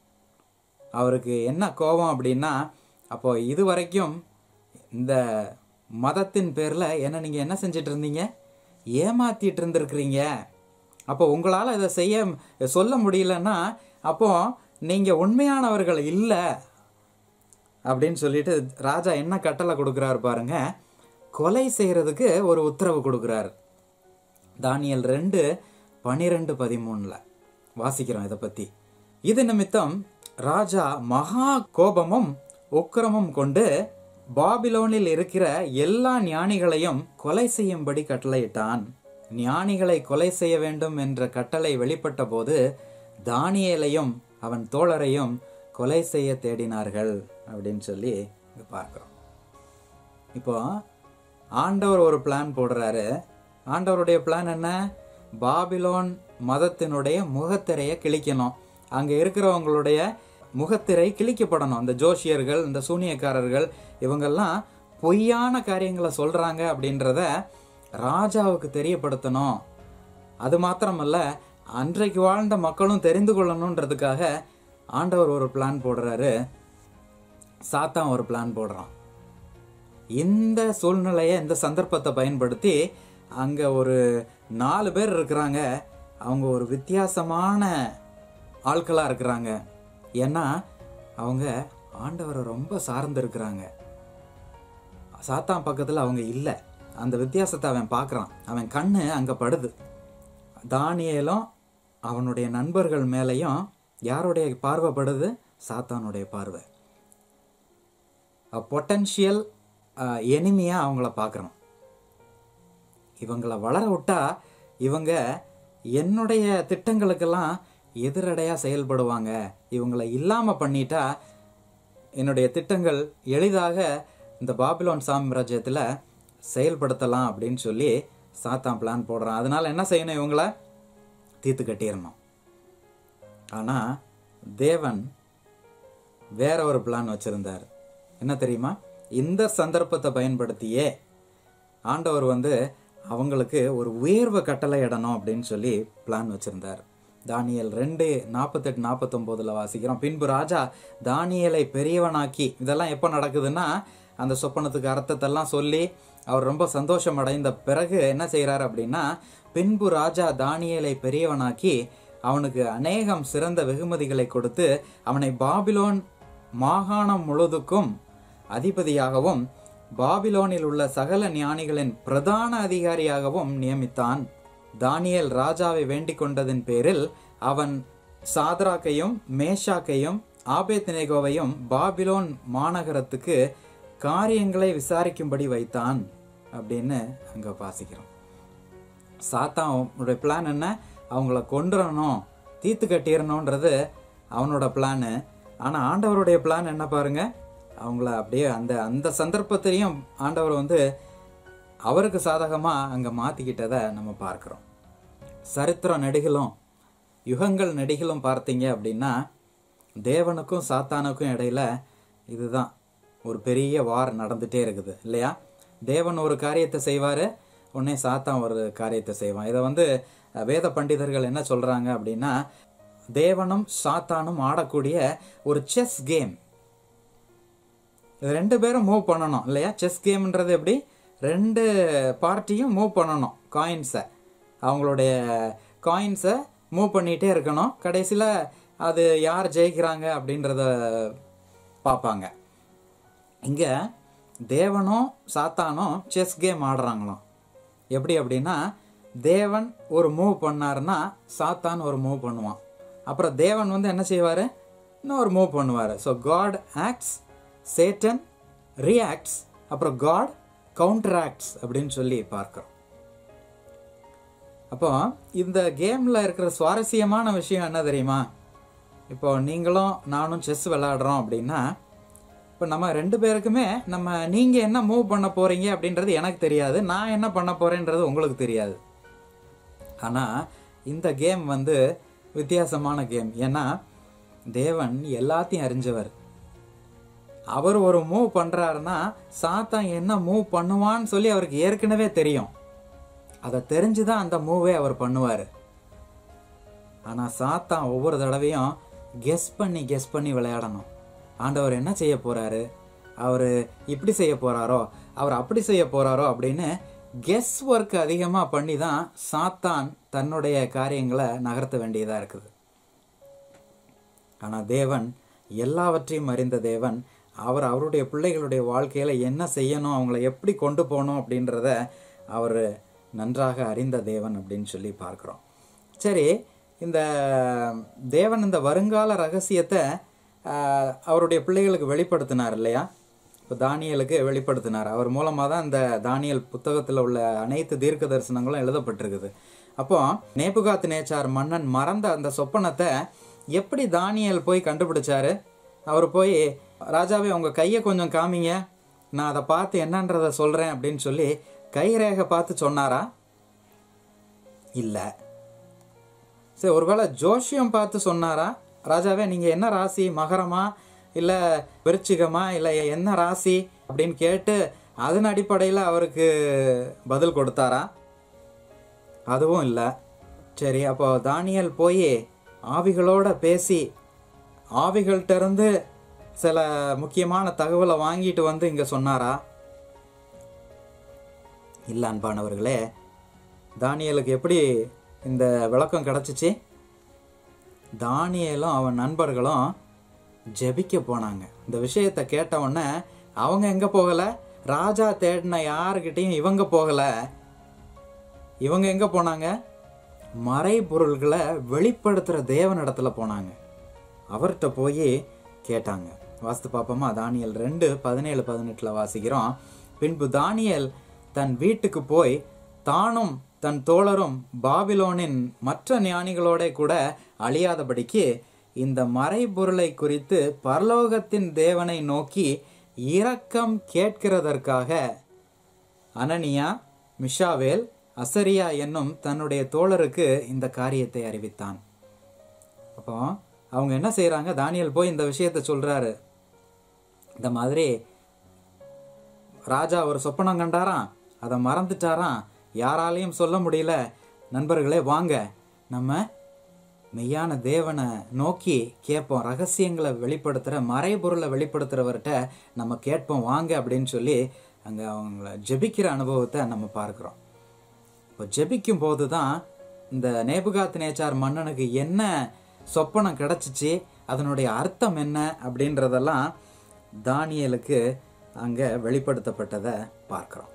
அவருக்கு என்ன கோபம் அப்படின்னா அப்போ இது வரைக்கும் இந்த மதத்தின் பேரில் என்ன நீங்கள் என்ன செஞ்சிட்டு இருந்தீங்க ஏமாத்திட்டு இருந்திருக்கிறீங்க அப்போ உங்களால் இதை செய்ய சொல்ல முடியலன்னா அப்போ நீங்கள் உண்மையானவர்கள் இல்லை அப்படின்னு சொல்லிட்டு ராஜா என்ன கட்டளை கொடுக்குறாரு பாருங்க கொலை செய்யறதுக்கு ஒரு உத்தரவு கொடுக்குறாரு தானியல் ரெண்டு பனிரெண்டு பதிமூணுல வாசிக்கிறோம் இதை பத்தி இது நிமித்தம் ராஜா மகா கோபமும் உக்கிரமும் கொண்டு பாபிலோனில் இருக்கிற எல்லா ஞானிகளையும் கொலை செய்யும்படி கட்டளையிட்டான் ஞானிகளை கொலை செய்ய வேண்டும் என்ற கட்டளை வெளிப்பட்ட போது தானியேலையும் அவன் தோழரையும் கொலை செய்ய தேடினார்கள் அப்படின்னு சொல்லி இங்க பார்க்கிறோம் இப்போ ஆண்டவர் ஒரு பிளான் போடுறாரு ஆண்டவருடைய பிளான் என்ன பாபிலோன் மதத்தினுடைய முகத்திரையை கிழிக்கணும் அங்க இருக்கிறவங்களுடைய முகத்திரை கிழிக்கப்படணும் இந்த ஜோஷியர்கள் இந்த சூனியக்காரர்கள் இவங்கெல்லாம் பொய்யான காரியங்களை சொல்றாங்க அப்படின்றத ராஜாவுக்கு தெரியப்படுத்தணும் அது மாத்திரமல்ல அன்றைக்கு வாழ்ந்த மக்களும் தெரிந்து கொள்ளணுன்றதுக்காக ஆண்டவர் ஒரு பிளான் போடுறாரு சாத்தான் ஒரு பிளான் போடுறான் இந்த சூழ்நிலையை இந்த சந்தர்ப்பத்தை பயன்படுத்தி அங்க ஒரு நாலு பேர் இருக்கிறாங்க அவங்க ஒரு வித்தியாசமான ஆட்களா இருக்கிறாங்க ஏன்னா அவங்க ஆண்டவரை ரொம்ப சார்ந்து இருக்கிறாங்க சாத்தான் பக்கத்துல அவங்க இல்லை அந்த வித்தியாசத்தை அவன் பார்க்கறான் அவன் கண்ணு அங்க படுது தானியேலும் அவனுடைய நண்பர்கள் மேலேயும் யாருடைய பார்வை படுது சாத்தானுடைய பார்வை பொட்டன்ஷியல் எனிமியாக அவங்கள பார்க்குறோம் இவங்கள வளர விட்டா இவங்க என்னுடைய திட்டங்களுக்கெல்லாம் எதிரடையாக செயல்படுவாங்க இவங்களை இல்லாமல் பண்ணிட்டா என்னுடைய திட்டங்கள் எளிதாக இந்த பாபிலோன் சாம்ராஜ்யத்தில் செயல்படுத்தலாம் அப்படின்னு சொல்லி சாத்தான் பிளான் போடுறான் அதனால என்ன செய்யணும் இவங்கள தீர்த்து கட்டிடணும் ஆனால் தேவன் வேற ஒரு பிளான் வச்சிருந்தார் என்ன தெரியுமா இந்த சந்தர்ப்பத்தை பயன்படுத்தியே ஆண்டவர் வந்து அவங்களுக்கு ஒரு உயர்வை கட்டளை இடணும் அப்படின்னு சொல்லி பிளான் வச்சிருந்தார் தானியல் ரெண்டு நாற்பத்தெட்டு நாற்பத்தொம்போதில் வாசிக்கிறோம் பின்பு ராஜா தானியலை பெரியவனாக்கி இதெல்லாம் எப்போ நடக்குதுன்னா அந்த சொப்பனத்துக்கு அர்த்தத்தெல்லாம் சொல்லி அவர் ரொம்ப சந்தோஷம் அடைந்த பிறகு என்ன செய்கிறார் அப்படின்னா பின்பு ராஜா தானியலை பெரியவனாக்கி அவனுக்கு அநேகம் சிறந்த வெகுமதிகளை கொடுத்து அவனை பாபிலோன் மாகாணம் முழுதுக்கும் அதிபதியாகவும் பாபிலோனில் உள்ள சகல ஞானிகளின் பிரதான அதிகாரியாகவும் நியமித்தான் தானியேல் ராஜாவை வேண்டிக் கொண்டதின் பேரில் அவன் சாத்ராக்கையும் மேஷாக்கையும் ஆபேத்நேகோவையும் பாபிலோன் மாநகரத்துக்கு காரியங்களை விசாரிக்கும்படி வைத்தான் அப்படின்னு அங்க வாசிக்கிறோம் சாத்தானுடைய பிளான் என்ன அவங்கள கொண்டுறணும் தீர்த்து கட்டிடணுன்றது அவனோட பிளானு ஆனால் ஆண்டவருடைய பிளான் என்ன பாருங்க அவங்கள அப்படியே அந்த அந்த சந்தர்ப்பத்திலையும் ஆண்டவர் வந்து அவருக்கு சாதகமாக அங்கே மாற்றிக்கிட்டதை நம்ம பார்க்குறோம் சரித்திரம் நெடுகிலும் யுகங்கள் நெடுகிலும் பார்த்தீங்க அப்படின்னா தேவனுக்கும் சாத்தானுக்கும் இடையில இதுதான் ஒரு பெரிய வார் நடந்துட்டே இருக்குது இல்லையா தேவன் ஒரு காரியத்தை செய்வார் உடனே சாத்தான் ஒரு காரியத்தை செய்வான் இதை வந்து அஹ், வேத பண்டிதர்கள் என்ன சொல்றாங்க அப்படின்னா தேவனும் சாத்தானும் ஆடக்கூடிய ஒரு செஸ் கேம் இது ரெண்டு பேரும் மூவ் பண்ணணும் இல்லையா செஸ் கேம்ன்றது எப்படி ரெண்டு பார்ட்டியும் மூவ் பண்ணணும் காயின்ஸை அவங்களுடைய காயின்ஸை மூவ் பண்ணிகிட்டே இருக்கணும் கடைசியில் அது யார் ஜெயிக்கிறாங்க அப்படின்றத பார்ப்பாங்க இங்கே தேவனும் சாத்தானும் செஸ் கேம் ஆடுறாங்களாம் எப்படி அப்படின்னா தேவன் ஒரு மூவ் பண்ணாருன்னா சாத்தான் ஒரு மூவ் பண்ணுவான் அப்புறம் தேவன் வந்து என்ன செய்வார் இன்னொரு மூவ் பண்ணுவார் so God acts Satan reacts அப்புறம் காட் கவுண்டர் ஆக்ட்ஸ் அப்படின்னு சொல்லி பார்க்குறோம் அப்போ இந்த கேமில் இருக்கிற சுவாரஸ்யமான விஷயம் என்ன தெரியுமா இப்போ நீங்களும் நானும் செஸ் விளையாடுறோம் அப்படின்னா இப்போ நம்ம ரெண்டு பேருக்குமே நம்ம நீங்கள் என்ன மூவ் பண்ண போகிறீங்க அப்படின்றது எனக்கு தெரியாது நான் என்ன பண்ண போகிறேன்றது உங்களுக்கு தெரியாது ஆனால் இந்த கேம் வந்து வித்தியாசமான கேம் ஏன்னா தேவன் எல்லாத்தையும் அறிஞ்சவர் அவர் ஒரு மூவ் பண்றாருன்னா சாத்தான் என்ன மூவ் பண்ணுவான்னு சொல்லி அவருக்கு ஏற்கனவே தெரியும் அதை தெரிஞ்சுதான் அந்த மூவே அவர் பண்ணுவார் ஆனா சாத்தான் ஒவ்வொரு தடவையும் கெஸ் பண்ணி கெஸ் பண்ணி விளையாடணும் ஆண்டவர் என்ன செய்ய போறாரு அவர் இப்படி செய்ய போறாரோ அவர் அப்படி செய்ய போறாரோ அப்படின்னு கெஸ் ஒர்க் அதிகமாக பண்ணி தான் சாத்தான் தன்னுடைய காரியங்களை நகர்த்த வேண்டியதாக இருக்குது ஆனால் தேவன் எல்லாவற்றையும் அறிந்த தேவன் அவர் அவருடைய பிள்ளைகளுடைய வாழ்க்கையில் என்ன செய்யணும் அவங்கள எப்படி கொண்டு போகணும் அப்படின்றத அவர் நன்றாக அறிந்த தேவன் அப்படின்னு சொல்லி பார்க்குறோம் சரி இந்த தேவன் இந்த வருங்கால ரகசியத்தை ஆஹ், அவருடைய பிள்ளைகளுக்கு வெளிப்படுத்தினார் இல்லையா இப்போ தானியலுக்கு வெளிப்படுத்தினார் அவர் மூலமாக தான் இந்த தானியல் புத்தகத்தில் உள்ள அனைத்து தீர்க்க தரிசனங்களும் எழுதப்பட்டிருக்குது அப்போ நேபுகாத் நேச்சார் மன்னன் மறந்த அந்த சொப்பனத்தை எப்படி தானியல் போய் கண்டுபிடிச்சாரு அவர் போய் ராஜாவே உங்கள் கையை கொஞ்சம் காமிங்க நான் அதை பார்த்து என்னன்றதை சொல்கிறேன் அப்படின்னு சொல்லி கைரேகை பார்த்து சொன்னாரா இல்லை சரி ஒருவேளை ஜோஷியம் பார்த்து சொன்னாரா ராஜாவே நீங்கள் என்ன ராசி மகரமா இல்லை விருச்சிகமா இல்லை என்ன ராசி அப்படின்னு கேட்டு அதன் அடிப்படையில் அவருக்கு பதில் கொடுத்தாரா அதுவும் இல்லை சரி அப்போ தானியல் போய் ஆவிகளோட பேசி ஆவிகள்கிட்ட இருந்து சில முக்கியமான தகவலை வாங்கிட்டு வந்து இங்கே சொன்னாரா இல்லை அன்பானவர்களே தானியலுக்கு எப்படி இந்த விளக்கம் கிடச்சிச்சு தானியலும் அவன் நண்பர்களும் ஜெபிக்க போனாங்க இந்த விஷயத்தை கேட்ட உடனே அவங்க எங்கே போகலை ராஜா தேடின யாருக்கிட்டையும் இவங்க போகலை இவங்க எங்கே போனாங்க மறைபொருள்களை வெளிப்படுத்துகிற தேவனிடத்துல போனாங்க அவர்கிட்ட போய் கேட்டாங்க வாஸ்து பாப்போமா தானியல் ரெண்டு பதினேழு பதினெட்டில் வாசிக்கிறோம் பின்பு தானியல் தன் வீட்டுக்கு போய் தானும் தன் தோழரும் பாபிலோனின் மற்ற ஞானிகளோட கூட அழியாதபடிக்கு இந்த மறைபொருளை குறித்து பரலோகத்தின் தேவனை நோக்கி இரக்கம் கேட்கிறதற்காக அனனியா மிஷாவேல் அசரியா என்னும் தன்னுடைய தோழருக்கு இந்த காரியத்தை அறிவித்தான் அப்போ அவங்க என்ன செய்கிறாங்க தானியல் போய் இந்த விஷயத்தை சொல்கிறாரு இந்த மாதிரி ராஜா ஒரு சொப்பனம் கண்டாராம் அதை மறந்துட்டாராம் யாராலையும் சொல்ல முடியல நண்பர்களே வாங்க நம்ம மெய்யான தேவனை நோக்கி கேட்போம் ரகசியங்களை வெளிப்படுத்துகிற மறைபொருளை வெளிப்படுத்துகிறவர்கிட்ட நம்ம கேட்போம் வாங்க அப்படின்னு சொல்லி அங்கே அவங்கள ஜெபிக்கிற அனுபவத்தை நம்ம பார்க்குறோம் இப்போ ஜெபிக்கும் போது தான் இந்த நேபுகாத் நேச்சார் மன்னனுக்கு என்ன சொப்பனம் கிடச்சிச்சு அதனுடைய அர்த்தம் என்ன அப்படின்றதெல்லாம் தானியலுக்கு அங்கே வெளிப்படுத்தப்பட்டதை பார்க்குறோம்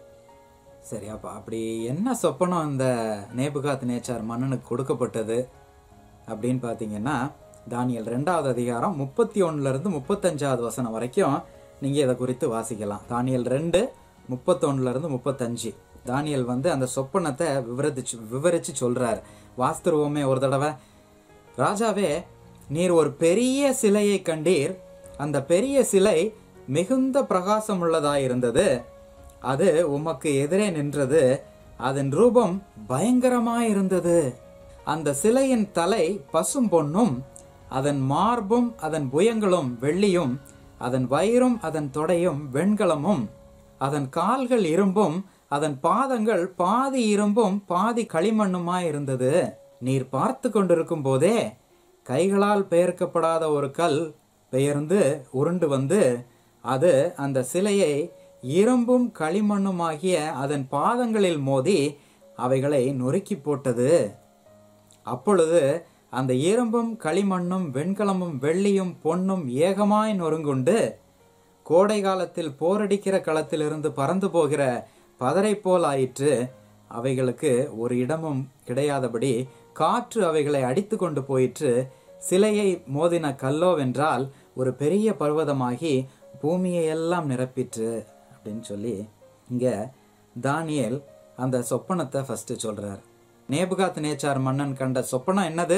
சரி அப்போ அப்படி என்ன சொப்பனம் இந்த நேபுகாத் நேச்சார் மன்னனுக்கு கொடுக்கப்பட்டது அப்படின்னு பார்த்தீங்கன்னா தானியல் ரெண்டாவது அதிகாரம் முப்பத்தி ஒன்றுலேருந்து முப்பத்தஞ்சாவது வசனம் வரைக்கும் நீங்கள் இதை குறித்து வாசிக்கலாம் தானியல் ரெண்டு முப்பத்தொன்னுலேருந்து முப்பத்தஞ்சு தானியல் வந்து அந்த சொப்பனத்தை விவரிச்சு விவரித்து சொல்கிறார் வாஸ்துருவமே ஒரு தடவை ராஜாவே நீர் ஒரு பெரிய சிலையை கண்டீர் அந்த பெரிய சிலை மிகுந்த பிரகாசம் உள்ளதாயிருந்தது அது உமக்கு எதிரே நின்றது அதன் ரூபம் பயங்கரமாயிருந்தது அந்த சிலையின் தலை பசும் பொன்னும் அதன் மார்பும் அதன் புயங்களும் வெள்ளியும் அதன் வயிறும் அதன் தொடையும் வெண்கலமும் அதன் கால்கள் இரும்பும் அதன் பாதங்கள் பாதி இரும்பும் பாதி களிமண்ணுமாயிருந்தது நீர் பார்த்து கொண்டிருக்கும் போதே கைகளால் பெயர்க்கப்படாத ஒரு கல் பெயர்ந்து உருண்டு வந்து அது அந்த சிலையை இரும்பும் களிமண்ணுமாகிய அதன் பாதங்களில் மோதி அவைகளை நொறுக்கி போட்டது அப்பொழுது அந்த இரும்பும் களிமண்ணும் வெண்கலமும் வெள்ளியும் பொன்னும் ஏகமாய் நொறுங்குண்டு கோடை காலத்தில் போரடிக்கிற களத்திலிருந்து பறந்து போகிற பதரை போல் ஆயிற்று அவைகளுக்கு ஒரு இடமும் கிடையாதபடி காற்று அவைகளை அடித்து கொண்டு போயிற்று சிலையை மோதின கல்லோவென்றால் ஒரு பெரிய பர்வதமாகி பூமியை எல்லாம் நிரப்பிற்று அப்படின்னு சொல்லி இங்கே தானியல் அந்த சொப்பனத்தை ஃபஸ்ட்டு சொல்கிறார் நேபுகாத் நேச்சார் மன்னன் கண்ட சொப்பனம் என்னது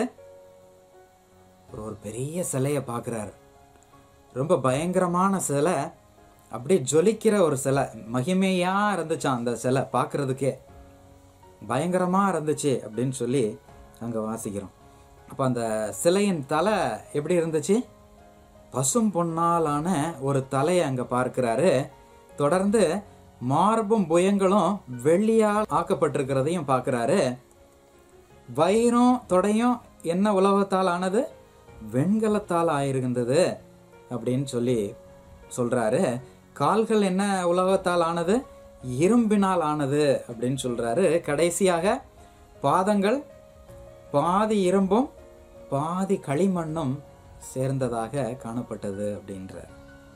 ஒரு ஒரு பெரிய சிலையை பார்க்குறாரு ரொம்ப பயங்கரமான சிலை அப்படியே ஜொலிக்கிற ஒரு சிலை மகிமையாக இருந்துச்சான் அந்த சிலை பார்க்குறதுக்கே பயங்கரமாக இருந்துச்சு அப்படின்னு சொல்லி அங்கே வாசிக்கிறோம் அப்போ அந்த சிலையின் தலை எப்படி இருந்துச்சு பசும் பொன்னாலான ஒரு தலையை அங்கே பார்க்கிறாரு தொடர்ந்து மார்பும் புயங்களும் வெள்ளியால் ஆக்கப்பட்டிருக்கிறதையும் பார்க்குறாரு வயிறும் தொடையும் என்ன உலகத்தால் ஆனது வெண்கலத்தால் ஆயிருந்தது அப்படின்னு சொல்லி சொல்றாரு கால்கள் என்ன உலகத்தால் ஆனது இரும்பினால் ஆனது அப்படின்னு சொல்றாரு கடைசியாக பாதங்கள் பாதி இரும்பும் பாதி களிமண்ணும் சேர்ந்ததாக காணப்பட்டது அப்படின்றார்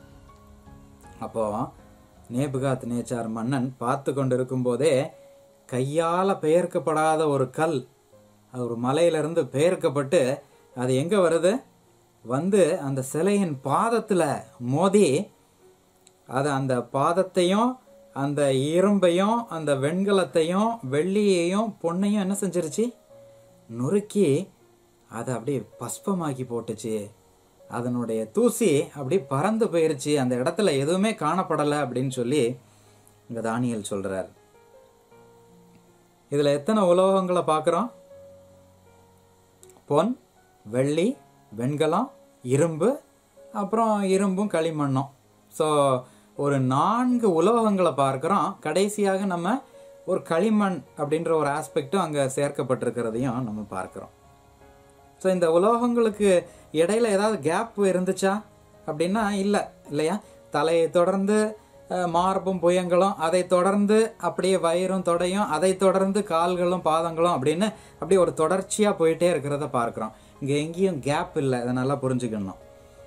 அப்போ நேபுகாத் நேச்சார் மன்னன் பார்த்து கொண்டிருக்கும் போதே கையால் பெயர்க்கப்படாத ஒரு கல் அது ஒரு மலையிலிருந்து பெயர்க்கப்பட்டு அது எங்கே வருது வந்து அந்த சிலையின் பாதத்தில் மோதி அது அந்த பாதத்தையும் அந்த இரும்பையும் அந்த வெண்கலத்தையும் வெள்ளியையும் பொண்ணையும் என்ன செஞ்சிருச்சு நொறுக்கி அதை அப்படியே பஸ்பமாக்கி போட்டுச்சு அதனுடைய தூசி அப்படி பறந்து போயிருச்சு அந்த இடத்துல எதுவுமே காணப்படலை அப்படின்னு சொல்லி இங்கே தானியல் சொல்கிறார் இதில் எத்தனை உலோகங்களை பார்க்குறோம் பொன் வெள்ளி வெண்கலம் இரும்பு அப்புறம் இரும்பும் களிமண்ணும் ஸோ ஒரு நான்கு உலோகங்களை பார்க்குறோம் கடைசியாக நம்ம ஒரு களிமண் அப்படின்ற ஒரு ஆஸ்பெக்டும் அங்கே சேர்க்கப்பட்டிருக்கிறதையும் நம்ம பார்க்குறோம் ஸோ இந்த உலோகங்களுக்கு இடையில ஏதாவது கேப் இருந்துச்சா அப்படின்னா இல்லை இல்லையா தலையை தொடர்ந்து அஹ், மார்பும் புயங்களும் அதை தொடர்ந்து அப்படியே வயிறும் தொடையும் அதை தொடர்ந்து கால்களும் பாதங்களும் அப்படின்னு அப்படியே ஒரு தொடர்ச்சியாக போயிட்டே இருக்கிறத பார்க்குறோம் இங்கே எங்கேயும் கேப் இல்லை அதை நல்லா புரிஞ்சுக்கணும்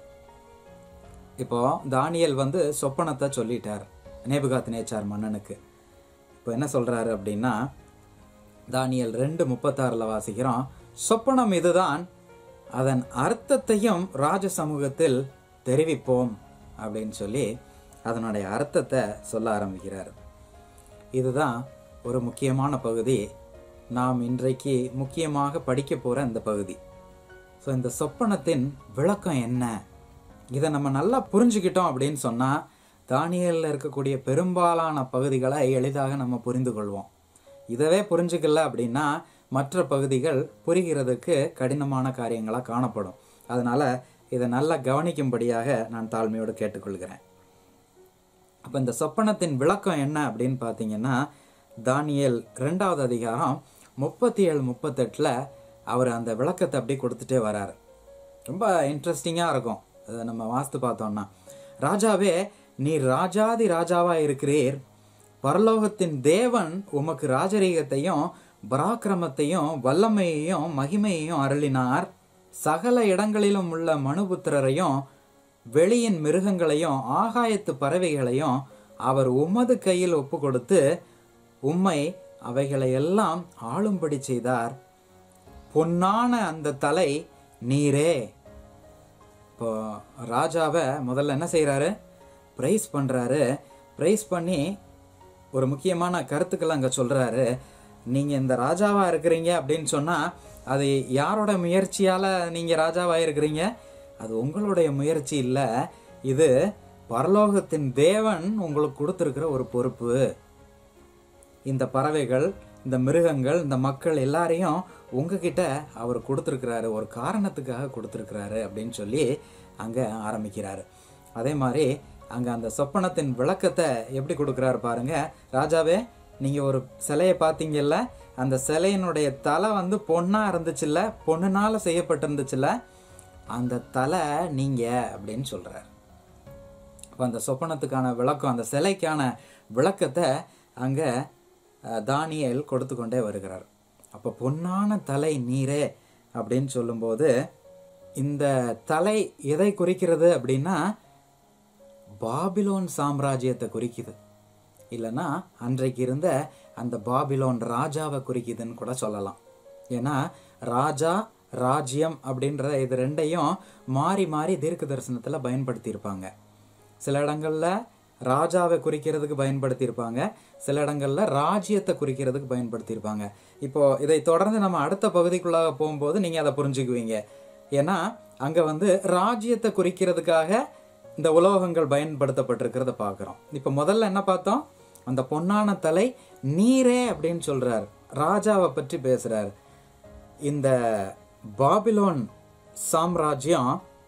இப்போ தானியல் வந்து சொப்பனத்தை சொல்லிட்டார் நேபுகாத் நேச்சார் மன்னனுக்கு இப்போ என்ன சொல்றாரு அப்படின்னா தானியல் ரெண்டு முப்பத்தாறில் வாசிக்கிறோம் சொப்பனம் இதுதான் அதன் அர்த்தத்தையும் ராஜ சமூகத்தில் தெரிவிப்போம் அப்படின்னு சொல்லி அதனுடைய அர்த்தத்தை சொல்ல ஆரம்பிக்கிறார் இதுதான் ஒரு முக்கியமான பகுதி நாம் இன்றைக்கு முக்கியமாக படிக்க போகிற இந்த பகுதி ஸோ இந்த சொப்பனத்தின் விளக்கம் என்ன இதை நம்ம நல்லா புரிஞ்சுக்கிட்டோம் அப்படின்னு சொன்னால் தானியலில் இருக்கக்கூடிய பெரும்பாலான பகுதிகளை எளிதாக நம்ம புரிந்து கொள்வோம் இதவே புரிஞ்சுக்கல அப்படின்னா மற்ற பகுதிகள் புரிகிறதுக்கு கடினமான காரியங்களாக காணப்படும் அதனால் இதை நல்லா கவனிக்கும்படியாக நான் தாழ்மையோடு கேட்டுக்கொள்கிறேன் அப்போ இந்த சொப்பனத்தின் விளக்கம் என்ன அப்படின்னு பார்த்தீங்கன்னா தானியேல் ரெண்டாவது அதிகாரம் முப்பத்தி ஏழு முப்பத்தெட்டில் அவர் அந்த விளக்கத்தை அப்படி கொடுத்துட்டே வராரு ரொம்ப இன்ட்ரெஸ்டிங்காக இருக்கும் அதை நம்ம வாஸ்து பார்த்தோம்னா ராஜாவே நீர் ராஜாதி ராஜாவா இருக்கிறீர் பரலோகத்தின் தேவன் உமக்கு ராஜரீகத்தையும் பராக்கிரமத்தையும் வல்லமையையும் மகிமையையும் அருளினார் சகல இடங்களிலும் உள்ள மனுபுத்திரரையும் வெளியின் மிருகங்களையும் ஆகாயத்து பறவைகளையும் அவர் உமது கையில் ஒப்பு கொடுத்து உம்மை அவைகளை எல்லாம் ஆளும்படி செய்தார் பொன்னான அந்த தலை நீரே இப்போ ராஜாவை முதல்ல என்ன செய்கிறாரு ப்ரைஸ் பண்ணுறாரு ப்ரைஸ் பண்ணி ஒரு முக்கியமான கருத்துக்கள் அங்கே சொல்கிறாரு நீங்கள் இந்த ராஜாவாக இருக்கிறீங்க அப்படின்னு சொன்னால் அது யாரோட முயற்சியால் நீங்கள் ராஜாவாக இருக்கிறீங்க அது உங்களுடைய முயற்சி இல்லை இது பரலோகத்தின் தேவன் உங்களுக்கு கொடுத்துருக்கிற ஒரு பொறுப்பு இந்த பறவைகள் இந்த மிருகங்கள் இந்த மக்கள் எல்லாரையும் உங்ககிட்ட அவர் கொடுத்துருக்கிறாரு ஒரு காரணத்துக்காக கொடுத்துருக்கிறாரு அப்படின்னு சொல்லி அங்கே ஆரம்பிக்கிறாரு அதே மாதிரி அங்கே அந்த சொப்பனத்தின் விளக்கத்தை எப்படி கொடுக்குறாரு பாருங்க ராஜாவே நீங்கள் ஒரு சிலையை பார்த்தீங்கல்ல அந்த சிலையினுடைய தலை வந்து பொண்ணாக இருந்துச்சுல்ல பொண்ணுனால செய்யப்பட்டிருந்துச்சுல்ல அந்த தலை நீங்கள் அப்படின்னு சொல்கிறார் அப்போ அந்த சொப்பனத்துக்கான விளக்கம் அந்த சிலைக்கான விளக்கத்தை அங்கே தானியல் கொடுத்து கொண்டே வருகிறார் அப்போ பொன்னான தலை நீரே அப்படின்னு சொல்லும்போது இந்த தலை எதை குறிக்கிறது அப்படின்னா பாபிலோன் சாம்ராஜ்யத்தை குறிக்குது இல்லைன்னா அன்றைக்கு இருந்த அந்த பாபிலோன் ராஜாவை குறிக்குதுன்னு கூட சொல்லலாம் ஏன்னா ராஜா ராஜ்யம் அப்படின்ற இது ரெண்டையும் மாறி மாறி தீர்க்க தரிசனத்தில் பயன்படுத்தியிருப்பாங்க சில இடங்கள்ல ராஜாவை குறிக்கிறதுக்கு பயன்படுத்தியிருப்பாங்க சில இடங்கள்ல ராஜ்யத்தை குறிக்கிறதுக்கு பயன்படுத்தியிருப்பாங்க இப்போ இதை தொடர்ந்து நம்ம அடுத்த பகுதிக்குள்ளாக போகும்போது நீங்க அதை புரிஞ்சுக்குவீங்க ஏன்னா அங்க வந்து ராஜ்யத்தை குறிக்கிறதுக்காக இந்த உலோகங்கள் பயன்படுத்தப்பட்டிருக்கிறத பார்க்குறோம் இப்போ முதல்ல என்ன பார்த்தோம் அந்த பொன்னான தலை நீரே அப்படின்னு சொல்றார் ராஜாவை பற்றி பேசுறார் இந்த பாபிலோன் சாம்ராஜ்யம்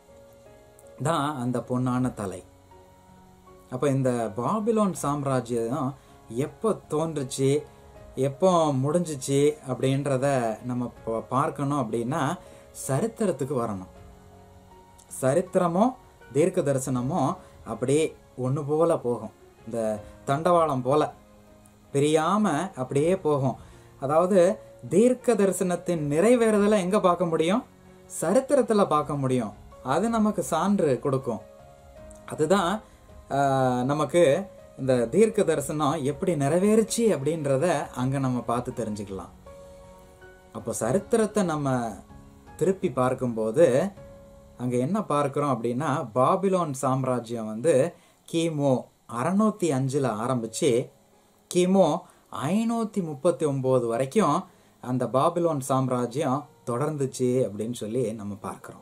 தான் அந்த பொன்னான தலை அப்போ இந்த பாபிலோன் சாம்ராஜ்யம் எப்போ தோன்றுச்சு எப்போ முடிஞ்சிச்சு அப்படின்றத நம்ம பா- பார்க்கணும் அப்படின்னா சரித்திரத்துக்கு வரணும் சரித்திரமும் தீர்க்க தரிசனமும் அப்படியே ஒன்று போல போகும் இந்த தண்டவாளம் போல பிரியாம அப்படியே போகும் அதாவது தீர்க்க தரிசனத்தின் நிறைவேறுதலை எங்க பார்க்க முடியும் சரித்திரத்துல பார்க்க முடியும் அது நமக்கு சான்று கொடுக்கும் அதுதான் ஆஹ், நமக்கு இந்த தீர்க்க தரிசனம் எப்படி நிறைவேறுச்சு அப்படின்றத அங்க நம்ம பார்த்து தெரிஞ்சுக்கலாம் அப்போ சரித்திரத்தை நம்ம திருப்பி பார்க்கும்போது அங்கே என்ன பார்க்குறோம் அப்படின்னா பாபிலோன் சாம்ராஜ்யம் வந்து கிமு அறநூற்றி அஞ்சில் ஆரம்பித்து கிமு ஐநூற்றி முப்பத்தி ஒம்பது வரைக்கும் அந்த பாபிலோன் சாம்ராஜ்யம் தொடர்ந்துச்சு அப்படின்னு சொல்லி நம்ம பார்க்குறோம்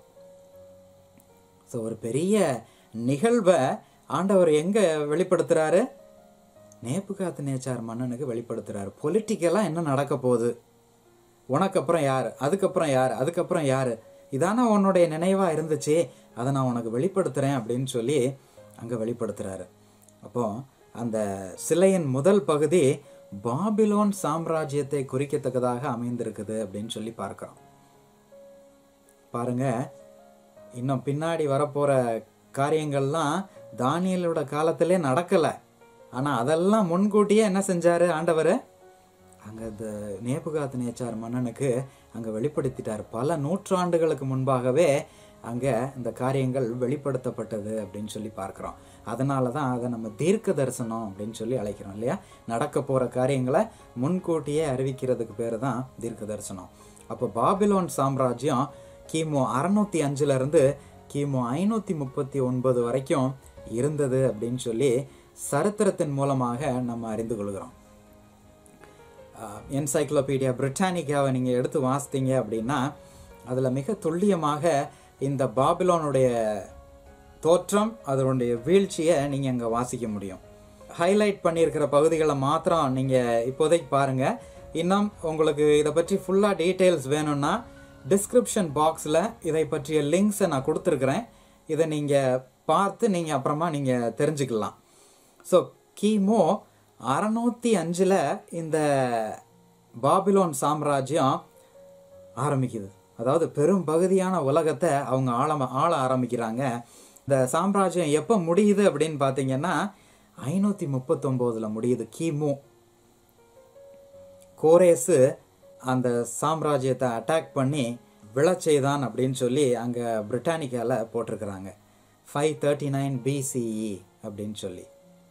ஸோ ஒரு பெரிய நிகழ்வை ஆண்டவர் எங்கே வெளிப்படுத்துறாரு நேப்புகாத்து நேச்சார் மன்னனுக்கு வெளிப்படுத்துறாரு பொலிட்டிக்கலாக என்ன நடக்க போகுது உனக்கு அப்புறம் யார் அதுக்கப்புறம் யார் அதுக்கப்புறம் யார் இதானே உன்னுடைய நினைவா இருந்துச்சு அதை நான் உனக்கு வெளிப்படுத்துறேன் அப்படின்னு சொல்லி அங்க வெளிப்படுத்துறாரு அப்போ அந்த சிலையின் முதல் பகுதி பாபிலோன் சாம்ராஜ்யத்தை குறிக்கத்தக்கதாக அமைந்திருக்குது அப்படின்னு சொல்லி பார்க்கிறோம் பாருங்க இன்னும் பின்னாடி வரப்போற காரியங்கள்லாம் தானியலோட காலத்திலே நடக்கல ஆனா அதெல்லாம் முன்கூட்டியே என்ன செஞ்சாரு ஆண்டவர் அங்க இந்த நேபுகாத் நேச்சார் மன்னனுக்கு அங்க வெளிப்படுத்திட்டார் பல நூற்றாண்டுகளுக்கு முன்பாகவே அங்க இந்த காரியங்கள் வெளிப்படுத்தப்பட்டது அப்படின்னு சொல்லி பார்க்கிறோம் அதனால தான் அதை நம்ம தீர்க்க தரிசனம் அப்படின்னு சொல்லி அழைக்கிறோம் இல்லையா நடக்க போற காரியங்களை முன்கூட்டியே அறிவிக்கிறதுக்கு பேர் தான் தீர்க்க தரிசனம் அப்போ பாபிலோன் சாம்ராஜ்யம் கிமு அறுநூத்தி அஞ்சுல இருந்து கிமு ஐநூத்தி முப்பத்தி ஒன்பது வரைக்கும் இருந்தது அப்படின்னு சொல்லி சரித்திரத்தின் மூலமாக நம்ம அறிந்து கொள்கிறோம் என்சைக்ளோபீடியா பிரிட்டானிக்காவை நீங்கள் எடுத்து வாசித்தீங்க அப்படின்னா அதில் மிக துல்லியமாக இந்த பாபிலோனுடைய தோற்றம் அதனுடைய வீழ்ச்சியை நீங்கள் அங்கே வாசிக்க முடியும் ஹைலைட் பண்ணியிருக்கிற பகுதிகளை மாத்திரம் நீங்கள் இப்போதைக்கு பாருங்கள் இன்னும் உங்களுக்கு இதை பற்றி ஃபுல்லாக டீட்டெயில்ஸ் வேணும்னா டிஸ்கிரிப்ஷன் பாக்ஸில் இதை பற்றிய லிங்க்ஸை நான் கொடுத்துருக்குறேன் இதை நீங்கள் பார்த்து நீங்கள் அப்புறமா நீங்கள் தெரிஞ்சுக்கலாம் ஸோ கிமு அறநூற்றி அஞ்சில் இந்த பாபிலோன் சாம்ராஜ்யம் ஆரம்பிக்குது அதாவது பெரும் பகுதியான உலகத்தை அவங்க ஆள ஆள ஆரம்பிக்கிறாங்க இந்த சாம்ராஜ்யம் எப்போ முடியுது அப்படின்னு பார்த்தீங்கன்னா ஐநூற்றி முப்பத்தொம்போதில் முடியுது கிமு கோரேஸு அந்த சாம்ராஜ்யத்தை அட்டாக் பண்ணி விழச்செய்தான் அப்படின்னு சொல்லி அங்கே பிரிட்டானிக்காவில் போட்டிருக்கிறாங்க ஃபைவ் தேர்ட்டி நைன் பிசிஇ அப்படின்னு சொல்லி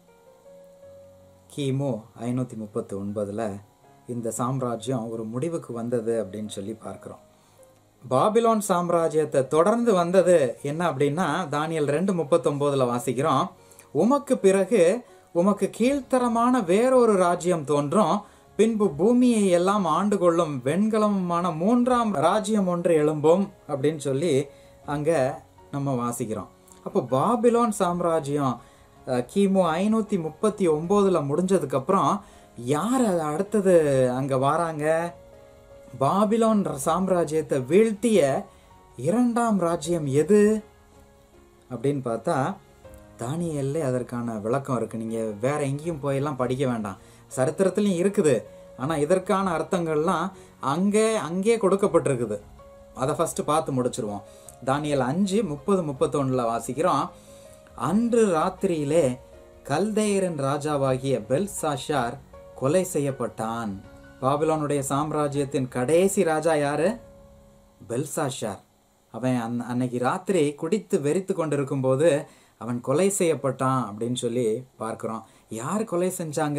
கிமு ஐநூற்றி முப்பத்தி ஒன்பதில் இந்த சாம்ராஜ்யம் ஒரு முடிவுக்கு வந்தது அப்படின்னு சொல்லி பார்க்குறோம் பாபிலோன் சாம்ராஜ்யத்தை தொடர்ந்து வந்தது என்ன அப்படின்னா தானியல் ரெண்டு முப்பத்தொம்போதில் வாசிக்கிறோம் உமக்கு பிறகு உமக்கு கீழ்த்தரமான வேறொரு ராஜ்யம் தோன்றும் பின்பு பூமியை எல்லாம் ஆண்டு கொள்ளும் வெண்கலமுமான மூன்றாம் ராஜ்யம் ஒன்று எழும்பும் அப்படின்னு சொல்லி அங்கே நம்ம வாசிக்கிறோம் அப்போ பாபிலோன் சாம்ராஜ்யம் அஹ், கிமு ஐநூற்றி முப்பத்தி ஒம்போதில் முடிஞ்சதுக்கப்புறம் யார் அது அடுத்தது அங்கே வாராங்க பாபிலோன் சாம்ராஜ்யத்தை வீழ்த்திய இரண்டாம் ராஜ்யம் எது அப்படின்னு பார்த்தா தானியல்ல அதற்கான விளக்கம் இருக்கு நீங்க வேற எங்கேயும் போயெல்லாம் படிக்க வேண்டாம் சரித்திரத்திலையும் இருக்குது ஆனா இதற்கான அர்த்தங்கள்லாம் அங்கே அங்கே கொடுக்கப்பட்டிருக்குது அதை ஃபர்ஸ்ட் பார்த்து முடிச்சிருவோம் தானியல் அஞ்சு முப்பது முப்பத்தொன்னுல வாசிக்கிறோம் அன்று ராத்திரியிலே கல்தேயரின் ராஜாவாகிய பெல்சாஷார் கொலை செய்யப்பட்டான் பாபிலோனுடைய சாம்ராஜ்யத்தின் கடைசி ராஜா யாரு பெல்சாஷார் அவன் அன் அன்னைக்கு ராத்திரி குடித்து வெறித்து கொண்டிருக்கும் போது அவன் கொலை செய்யப்பட்டான் அப்படின்னு சொல்லி பார்க்கிறோம் யார் கொலை செஞ்சாங்க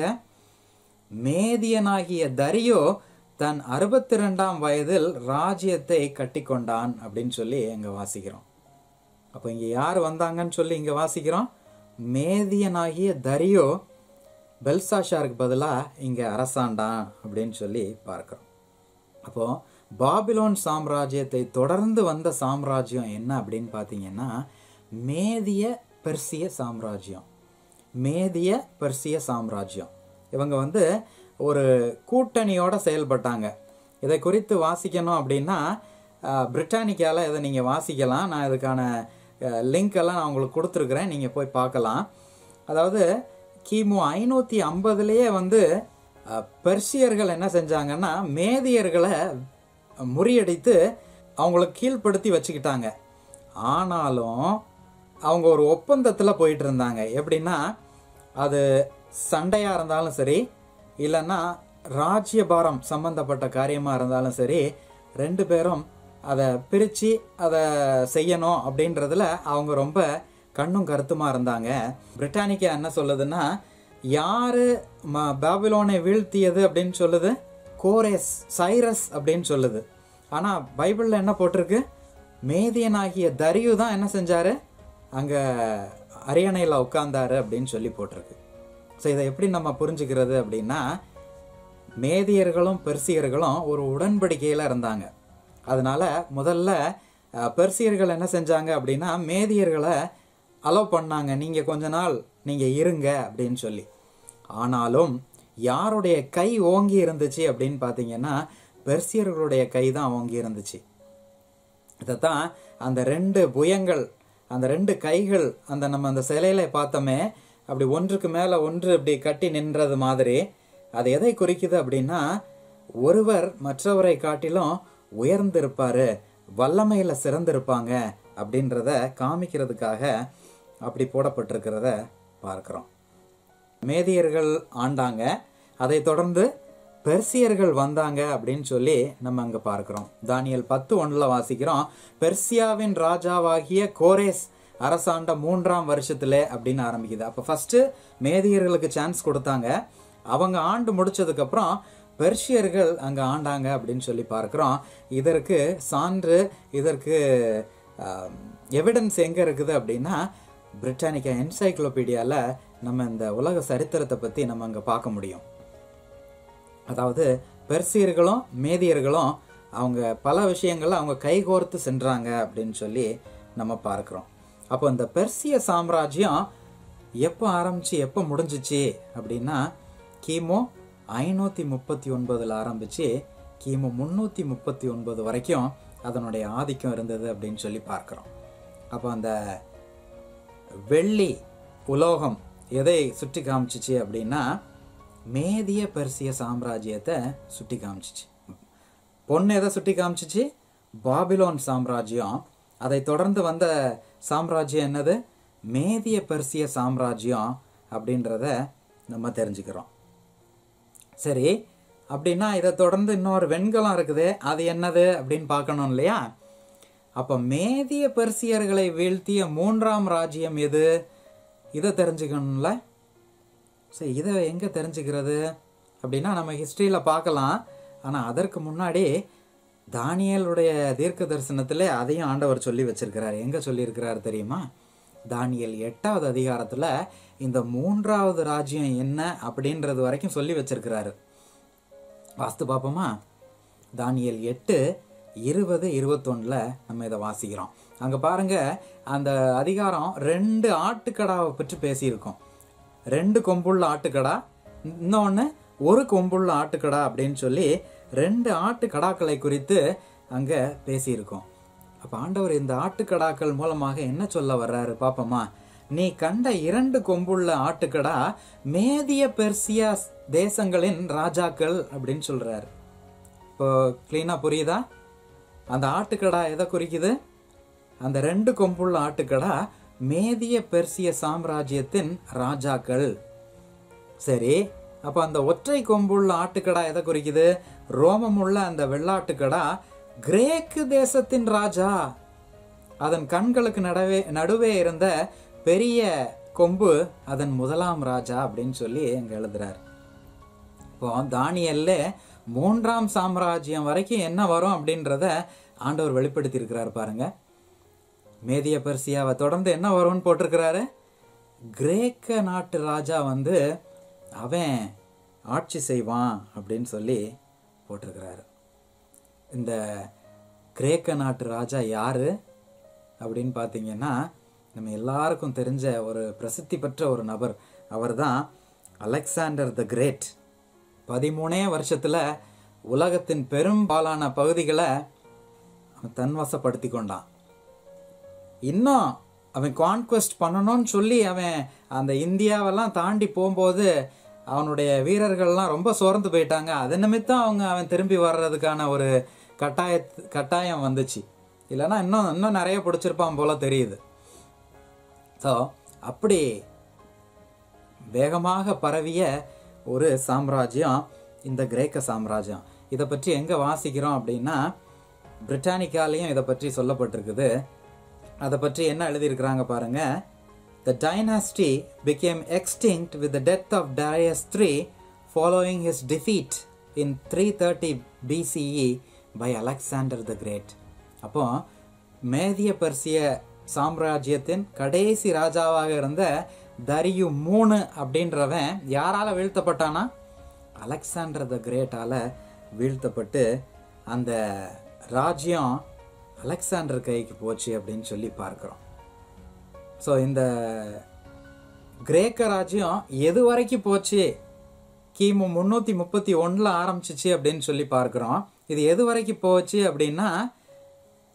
மேதியனாகிய தரியோ தன் அறுபத்தி ரெண்டாம் வயதில் ராஜ்யத்தை கட்டிக்கொண்டான் அப்படின்னு சொல்லி அங்க வாசிக்கிறோம் அப்போ இங்க யார் வந்தாங்கன்னு சொல்லி இங்க வாசிக்கிறோம் மேதியனாகிய தரியோ பெல்சாஷாருக்கு பதிலா இங்க அரசாண்டான் அப்படின்னு சொல்லி பார்க்கிறோம் அப்போ பாபிலோன் சாம்ராஜ்யத்தை தொடர்ந்து வந்த சாம்ராஜ்யம் என்ன அப்படின்னு பார்த்தீங்கன்னா மேதிய பெர்சிய சாம்ராஜ்யம் மேதிய பெர்சிய சாம்ராஜ்யம் இவங்க வந்து ஒரு கூட்டணியோட செயல்பட்டாங்க இதை குறித்து வாசிக்கணும் அப்படின்னா அஹ், பிரிட்டானிக்கால இதை நீங்கள் வாசிக்கலாம் நான் இதுக்கான லிங்க் எல்லாம் நான் உங்களுக்கு கொடுத்துருக்குறேன் நீங்கள் போய் பார்க்கலாம் அதாவது கிமு ஐநூற்றி ஐம்பதுலேயே வந்து அஹ், பெர்சியர்கள் என்ன செஞ்சாங்கன்னா மேதியர்களை முறியடித்து அவங்களுக்கு கீழ்ப்படுத்தி வச்சுக்கிட்டாங்க ஆனாலும் அவங்க ஒரு ஒப்பந்தத்தில் போயிட்டு இருந்தாங்க எப்படின்னா அது சண்டையாக இருந்தாலும் சரி இல்லைன்னா ராஜ்யபாரம் சம்பந்தப்பட்ட காரியமாக இருந்தாலும் சரி ரெண்டு பேரும் அதை பிரித்து அதை செய்யணும் அப்படின்றதுல அவங்க ரொம்ப கண்ணும் கருத்துமா இருந்தாங்க பிரிட்டானிக்கா என்ன சொல்லுதுன்னா யாரு ம- பாபிலோனை வீழ்த்தியது அப்படின்னு சொல்லுது கோரேஸ் சைரஸ் அப்படின்னு சொல்லுது ஆனா பைபிள்ல என்ன போட்டிருக்கு மேதியனாகிய தரியு தான் என்ன செஞ்சாரு அங்க அரியணையில் உட்கார்ந்தாரு அப்படின்னு சொல்லி போட்டிருக்கு ஸோ இதை எப்படி நம்ம புரிஞ்சுக்கிறது அப்படின்னா மேதியர்களும் பெர்சியர்களும் ஒரு உடன்படிக்கையில் இருந்தாங்க அதனால முதல்ல அஹ், பெர்சியர்கள் என்ன செஞ்சாங்க அப்படின்னா மேதியர்களை அலோவ் பண்ணாங்க நீங்கள் கொஞ்ச நாள் நீங்கள் இருங்க அப்படின்னு சொல்லி ஆனாலும் யாருடைய கை ஓங்கி இருந்துச்சு அப்படின்னு பார்த்தீங்கன்னா பெர்சியர்களுடைய கை தான் ஓங்கி இருந்துச்சு இதைத்தான் அந்த ரெண்டு புயங்கள் அந்த ரெண்டு கைகள் அந்த நம்ம அந்த சிலையில பார்த்தோமே அப்படி ஒன்றுக்கு மேலே ஒன்று இப்படி கட்டி நின்றது மாதிரி அது எதை குறிக்குது அப்படின்னா ஒருவர் மற்றவரை காட்டிலும் உயர்ந்திருப்பாரு வல்லமையில் சிறந்திருப்பாங்க அப்படின்றத காமிக்கிறதுக்காக அப்படி போடப்பட்டிருக்கிறத பார்க்குறோம் மேதியர்கள் ஆண்டாங்க அதை தொடர்ந்து பெர்சியர்கள் வந்தாங்க அப்படின்னு சொல்லி நம்ம அங்க பார்க்கிறோம் தானியல் பத்து ஒண்ணுல வாசிக்கிறோம் பெர்சியாவின் ராஜாவாகிய கோரேஸ் அரசாண்ட மூன்றாம் வருஷத்துல அப்படின்னு ஆரம்பிக்குது அப்ப ஃபர்ஸ்ட் மேதியர்களுக்கு சான்ஸ் கொடுத்தாங்க அவங்க ஆண்டு முடிச்சதுக்கு அப்புறம் பெர்ஷியர்கள் அங்க ஆண்டாங்க அப்படின்னு சொல்லி பார்க்கிறோம் இதற்கு சான்று இதற்கு எவிடன்ஸ் எங்க இருக்குது அப்படின்னா பிரிட்டானிக்கா என்சைக்ளோபீடியால நம்ம இந்த உலக சரித்திரத்தை பத்தி நம்ம அங்க பார்க்க முடியும் அதாவது பெர்சியர்களும் மேதியர்களும் அவங்க பல விஷயங்கள்ல அவங்க கைகோர்த்து சென்றாங்க அப்படின்னு சொல்லி நம்ம பார்க்கிறோம் அப்போ இந்த பெர்சிய சாம்ராஜ்யம் எப்போ ஆரம்பிச்சு எப்போ முடிஞ்சிச்சு அப்படின்னா கிமு ஐநூற்றி முப்பத்தி ஒன்பதில் ஆரம்பிச்சு கிமு முந்நூற்றி முப்பத்தி ஒன்பது வரைக்கும் அதனுடைய ஆதிக்கம் இருந்தது அப்படின்னு சொல்லி பார்க்குறோம் அப்போ அந்த வெள்ளி உலோகம் எதை சுட்டி காமிச்சிச்சு அப்படின்னா மேதிய பெர்சிய சாம்ராஜ்யத்தை சுட்டி காமிச்சிச்சு பொண்ணு எதை சுட்டி காமிச்சிச்சு பாபிலோன் சாம்ராஜ்யம் அதை தொடர்ந்து வந்த சாம்ராஜ்யம் என்னது மேதிய பெர்சிய சாம்ராஜ்யம் அப்படின்றத நம்ம தெரிஞ்சுக்கிறோம் சரி அப்படின்னா இதை தொடர்ந்து இன்னொரு வெண்கலம் இருக்குது அது என்னது அப்படின்னு பார்க்கணும் இல்லையா அப்போ மேதிய பெர்சியர்களை வீழ்த்திய மூன்றாம் ராஜ்யம் எது இதை தெரிஞ்சுக்கணும்ல சரி இதை எங்கே தெரிஞ்சுக்கிறது அப்படின்னா நம்ம ஹிஸ்ட்ரியில் பார்க்கலாம் ஆனால் அதற்கு முன்னாடி தானியலுடைய தீர்க்க தரிசனத்தில் அதையும் ஆண்டவர் சொல்லி வச்சிருக்கிறார் எங்கே சொல்லியிருக்கிறார் தெரியுமா தானியல் எட்டாவது அதிகாரத்தில் இந்த மூன்றாவது ராஜ்யம் என்ன அப்படின்றது வரைக்கும் சொல்லி வச்சிருக்கிறாரு வாஸ்து பார்ப்போமா தானியல் எட்டு இருபது இருபத்தொன்னில் நம்ம இதை வாசிக்கிறோம் அங்கே பாருங்க அந்த அதிகாரம் ரெண்டு ஆட்டுக்கடாவை பற்றி பேசியிருக்கோம் ரெண்டு கொம்புள்ள ஆட்டுக்கடா இன்னொன்று ஒரு கொம்புள்ள ஆட்டுக்கடா அப்படின்னு சொல்லி ரெண்டு ஆட்டுக்கடாக்களை குறித்து அங்கே பேசியிருக்கோம் அப்போ ஆண்டவர் இந்த ஆட்டுக்கடாக்கள் மூலமாக என்ன சொல்ல வர்றாரு பாப்போமா நீ கண்ட இரண்டு கொம்புள்ள ஆட்டுக்கடா மேதிய பெர்சியா தேசங்களின் ராஜாக்கள் அப்படின்னு சொல்றாரு இப்போ கிளீனா புரியுதா அந்த ஆட்டுக்கடா எதை குறிக்குது அந்த ரெண்டு கொம்புள்ள ஆட்டுக்கடா மேதிய பெர்சிய சாம்ராஜ்யத்தின் ராஜாக்கள் சரி அப்ப அந்த ஒற்றை கொம்புள்ள ஆட்டுக்கடா எதை குறிக்குது ரோமமுள்ள அந்த வெள்ளாட்டுக்கடா கிரேக்கு தேசத்தின் ராஜா அதன் கண்களுக்கு நடுவே நடுவே இருந்த பெரிய கொம்பு அதன் முதலாம் ராஜா அப்படின்னு சொல்லி அங்க எழுதுறார் இப்போ தானியல்ல மூன்றாம் சாம்ராஜ்யம் வரைக்கும் என்ன வரும் அப்படின்றத ஆண்டவர் வெளிப்படுத்தி இருக்கிறார் பாருங்க மேதிய பெர்சியாவை தொடர்ந்து என்ன வரும்னு போட்டிருக்கிறாரு கிரேக்க நாட்டு ராஜா வந்து அவன் ஆட்சி செய்வான் அப்படின்னு சொல்லி போட்டிருக்கிறாரு இந்த கிரேக்க நாட்டு ராஜா யாரு அப்படின்னு பார்த்தீங்கன்னா நம்ம எல்லாருக்கும் தெரிஞ்ச ஒரு பிரசித்தி பெற்ற ஒரு நபர் அவர்தான் அலெக்சாண்டர் த கிரேட் பதிமூணே வருஷத்துல உலகத்தின் பெரும்பாலான பகுதிகளை அவன் தன்வசப்படுத்தி கொண்டான் இன்னும் அவன் கான்குவெஸ்ட் பண்ணணும்னு சொல்லி அவன் அந்த இந்தியாவெல்லாம் தாண்டி போகும்போது அவனுடைய வீரர்கள்லாம் ரொம்ப சோர்ந்து போயிட்டாங்க அது நிமித்தம் அவங்க அவன் திரும்பி வர்றதுக்கான ஒரு கட்டாய கட்டாயம் வந்துச்சு இல்லைன்னா இன்னும் இன்னும் நிறைய பிடிச்சிருப்பான் போல தெரியுது ஸோ அப்படி வேகமாக பரவிய ஒரு சாம்ராஜ்யம் இந்த கிரேக்க சாம்ராஜ்யம் இதை பற்றி எங்கே வாசிக்கிறோம் அப்படின்னா பிரிட்டானிக்காலையும் இதை பற்றி சொல்லப்பட்டிருக்குது அதை பற்றி என்ன எழுதியிருக்கிறாங்க பாருங்க The dynasty became extinct with the death of Darius III following his defeat in 330 BCE by Alexander the Great. அப்போ மேதிய பர்சிய சாம்ராஜ்யத்தின் கடைசி ராஜாவாக இருந்த தரியு மூணு அப்படின்றவன் யாரால வீழ்த்தப்பட்டானா அலெக்சாண்டர் த கிரேட்டால வீழ்த்தப்பட்டு அந்த ராஜ்யம் அலெக்சாண்டர் கைக்கு போச்சு அப்படின்னு சொல்லி பார்க்குறோம் ஸோ இந்த கிரேக்க ராஜ்யம் எது வரைக்கும் போச்சு கிமு முந்நூற்றி முப்பத்தி ஒன்றில் ஆரம்பிச்சிச்சு அப்படின்னு சொல்லி பார்க்குறோம் இது எது வரைக்கும் போச்சு அப்படின்னா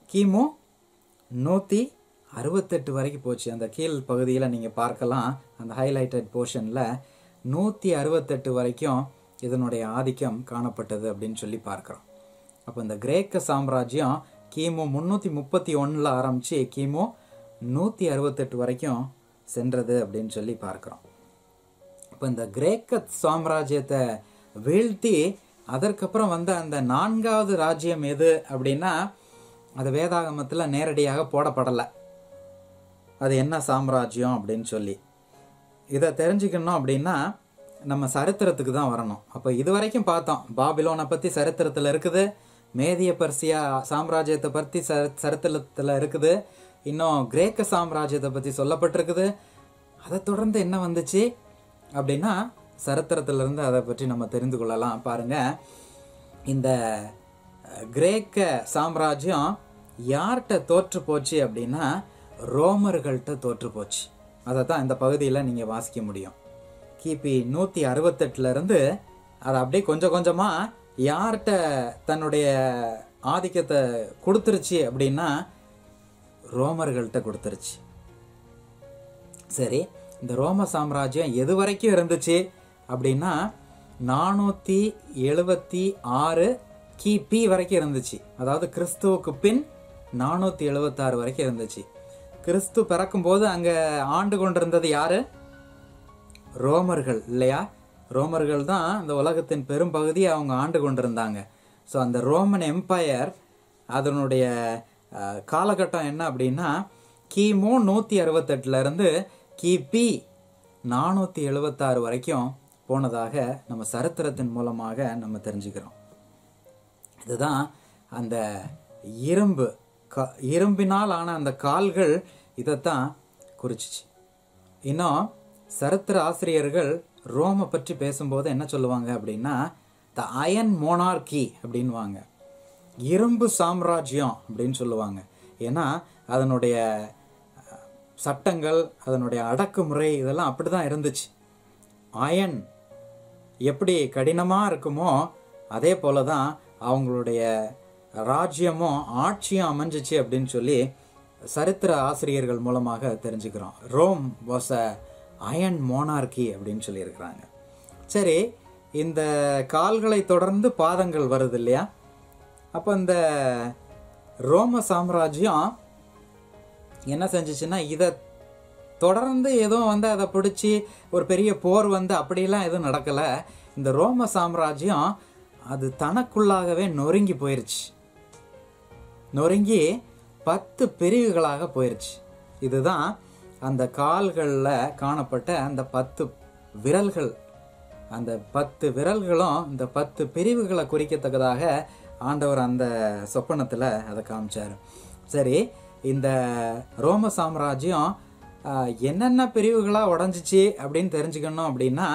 கிமு நூற்றி அறுபத்தெட்டு வரைக்கும் போச்சு அந்த கீழ் பகுதியில் நீங்கள் பார்க்கலாம் அந்த ஹைலைட்டட் போர்ஷனில் நூற்றி அறுபத்தெட்டு வரைக்கும் இதனுடைய ஆதிக்கம் காணப்பட்டது அப்படின்னு சொல்லி பார்க்குறோம் அப்போ இந்த கிரேக்க சாம்ராஜ்யம் கிமு முந்நூற்றி முப்பத்தி ஒன்றில் ஆரம்பித்து கிமு நூற்றி அறுபத்தெட்டு வரைக்கும் சென்றது அப்படின்னு சொல்லி பார்க்குறோம் இப்போ இந்த கிரேக்க சாம்ராஜ்யத்தை வீழ்த்தி அதற்கப்புறம் வந்த அந்த நான்காவது ராஜ்யம் எது அப்படின்னா அது வேதாகமத்தில் நேரடியாக போடப்படலை அது என்ன சாம்ராஜ்யம் அப்படின்னு சொல்லி இதை தெரிஞ்சுக்கணும் அப்படின்னா நம்ம சரித்திரத்துக்கு தான் வரணும் அப்போ இது வரைக்கும் பார்த்தோம் பாபிலோனை பற்றி சரித்திரத்தில் இருக்குது மேதிய பர்சியா சாம்ராஜ்யத்தை பற்றி ச சரித்திரத்தில் இருக்குது இன்னும் கிரேக்க சாம்ராஜ்யத்தை பற்றி சொல்லப்பட்டிருக்குது அதை தொடர்ந்து என்ன வந்துச்சு அப்படின்னா சரித்திரத்திலிருந்து அதை பற்றி நம்ம தெரிந்து கொள்ளலாம் பாருங்க இந்த அஹ், கிரேக்க சாம்ராஜ்யம் யார்கிட்ட தோற்று போச்சு அப்படின்னா ரோமர்கள்ட்ட தோற்று போச்சு அதை தான் இந்த பகுதியில் நீங்கள் வாசிக்க முடியும் கிபி நூற்றி அறுபத்தெட்டுலேருந்து அதை அப்படியே கொஞ்சம் கொஞ்சமாக யார்கிட்ட தன்னுடைய ஆதிக்கத்தை கொடுத்துருச்சு அப்படின்னா ரோமர்கள்ட்ட கொடுத்துருச்சு சரி இந்த ரோம சாம்ராஜ்யம் எது வரைக்கும் இருந்துச்சு அப்படின்னா நானூற்றி எழுபத்தி ஆறு கிபி வரைக்கும் இருந்துச்சு அதாவது கிறிஸ்துவுக்கு பின் நானூற்றி எழுபத்தாறு வரைக்கும் இருந்துச்சு கிறிஸ்து பிறக்கும்போது அங்கே ஆண்டு கொண்டிருந்தது யாரு ரோமர்கள் இல்லையா ரோமர்கள் தான் இந்த உலகத்தின் பெரும்பகுதியை அவங்க ஆண்டு கொண்டிருந்தாங்க ஸோ அந்த ரோமன் எம்பையர் அதனுடைய அஹ், காலகட்டம் என்ன அப்படின்னா கிமு நூற்றி அறுபத்தெட்டுலேருந்து கிபி நானூற்றி எழுபத்தாறு வரைக்கும் போனதாக நம்ம சரித்திரத்தின் மூலமாக நம்ம தெரிஞ்சுக்கிறோம் இதுதான் அந்த இரும்பு க இரும்பினால் ஆன அந்த கால்கள் இதைத்தான் குறிச்சிச்சு இன்னும் சரித்திர ஆசிரியர்கள் ரோமை பற்றி பேசும்போது என்ன சொல்லுவாங்க அப்படின்னா த அயன் மோனார்கி அப்படின்வாங்க இரும்பு சாம்ராஜ்யம் அப்படின்னு சொல்லுவாங்க ஏன்னா அதனுடைய அஹ், சட்டங்கள் அதனுடைய அடக்குமுறை இதெல்லாம் அப்படி தான் இருந்துச்சு அயன் எப்படி கடினமாக இருக்குமோ அதே போல தான் அவங்களுடைய ராஜ்யமும் ஆட்சியும் அமைஞ்சிச்சு அப்படின்னு சொல்லி சரித்திர ஆசிரியர்கள் மூலமாக தெரிஞ்சுக்கிறோம் Rome was a iron monarchy அப்படின்னு சொல்லியிருக்கிறாங்க சரி இந்த கால்களை தொடர்ந்து பாதங்கள் வருது இல்லையா அப்போ இந்த ரோம சாம்ராஜ்யம் என்ன செஞ்சுச்சுன்னா இதை தொடர்ந்து எதுவும் வந்து அதை பிடிச்சி ஒரு பெரிய போர் வந்து அப்படியெல்லாம் எதுவும் நடக்கலை இந்த ரோம சாம்ராஜ்யம் அது தனக்குள்ளாகவே நொறுங்கி போயிருச்சு நொறுங்கி பத்து பிரிவுகளாக போயிருச்சு இதுதான் அந்த கால்களில் காணப்பட்ட அந்த பத்து விரல்கள் அந்த பத்து விரல்களும் இந்த பத்து பிரிவுகளை குறிக்கத்தக்கதாக ஆண்டவர் அந்த சொப்பனத்தில் அதை காமிச்சார் சரி இந்த ரோம சாம்ராஜ்யம் ஆஹ், என்னென்ன பிரிவுகளாக உடஞ்சிச்சு அப்படின்னு தெரிஞ்சுக்கணும் அப்படின்னா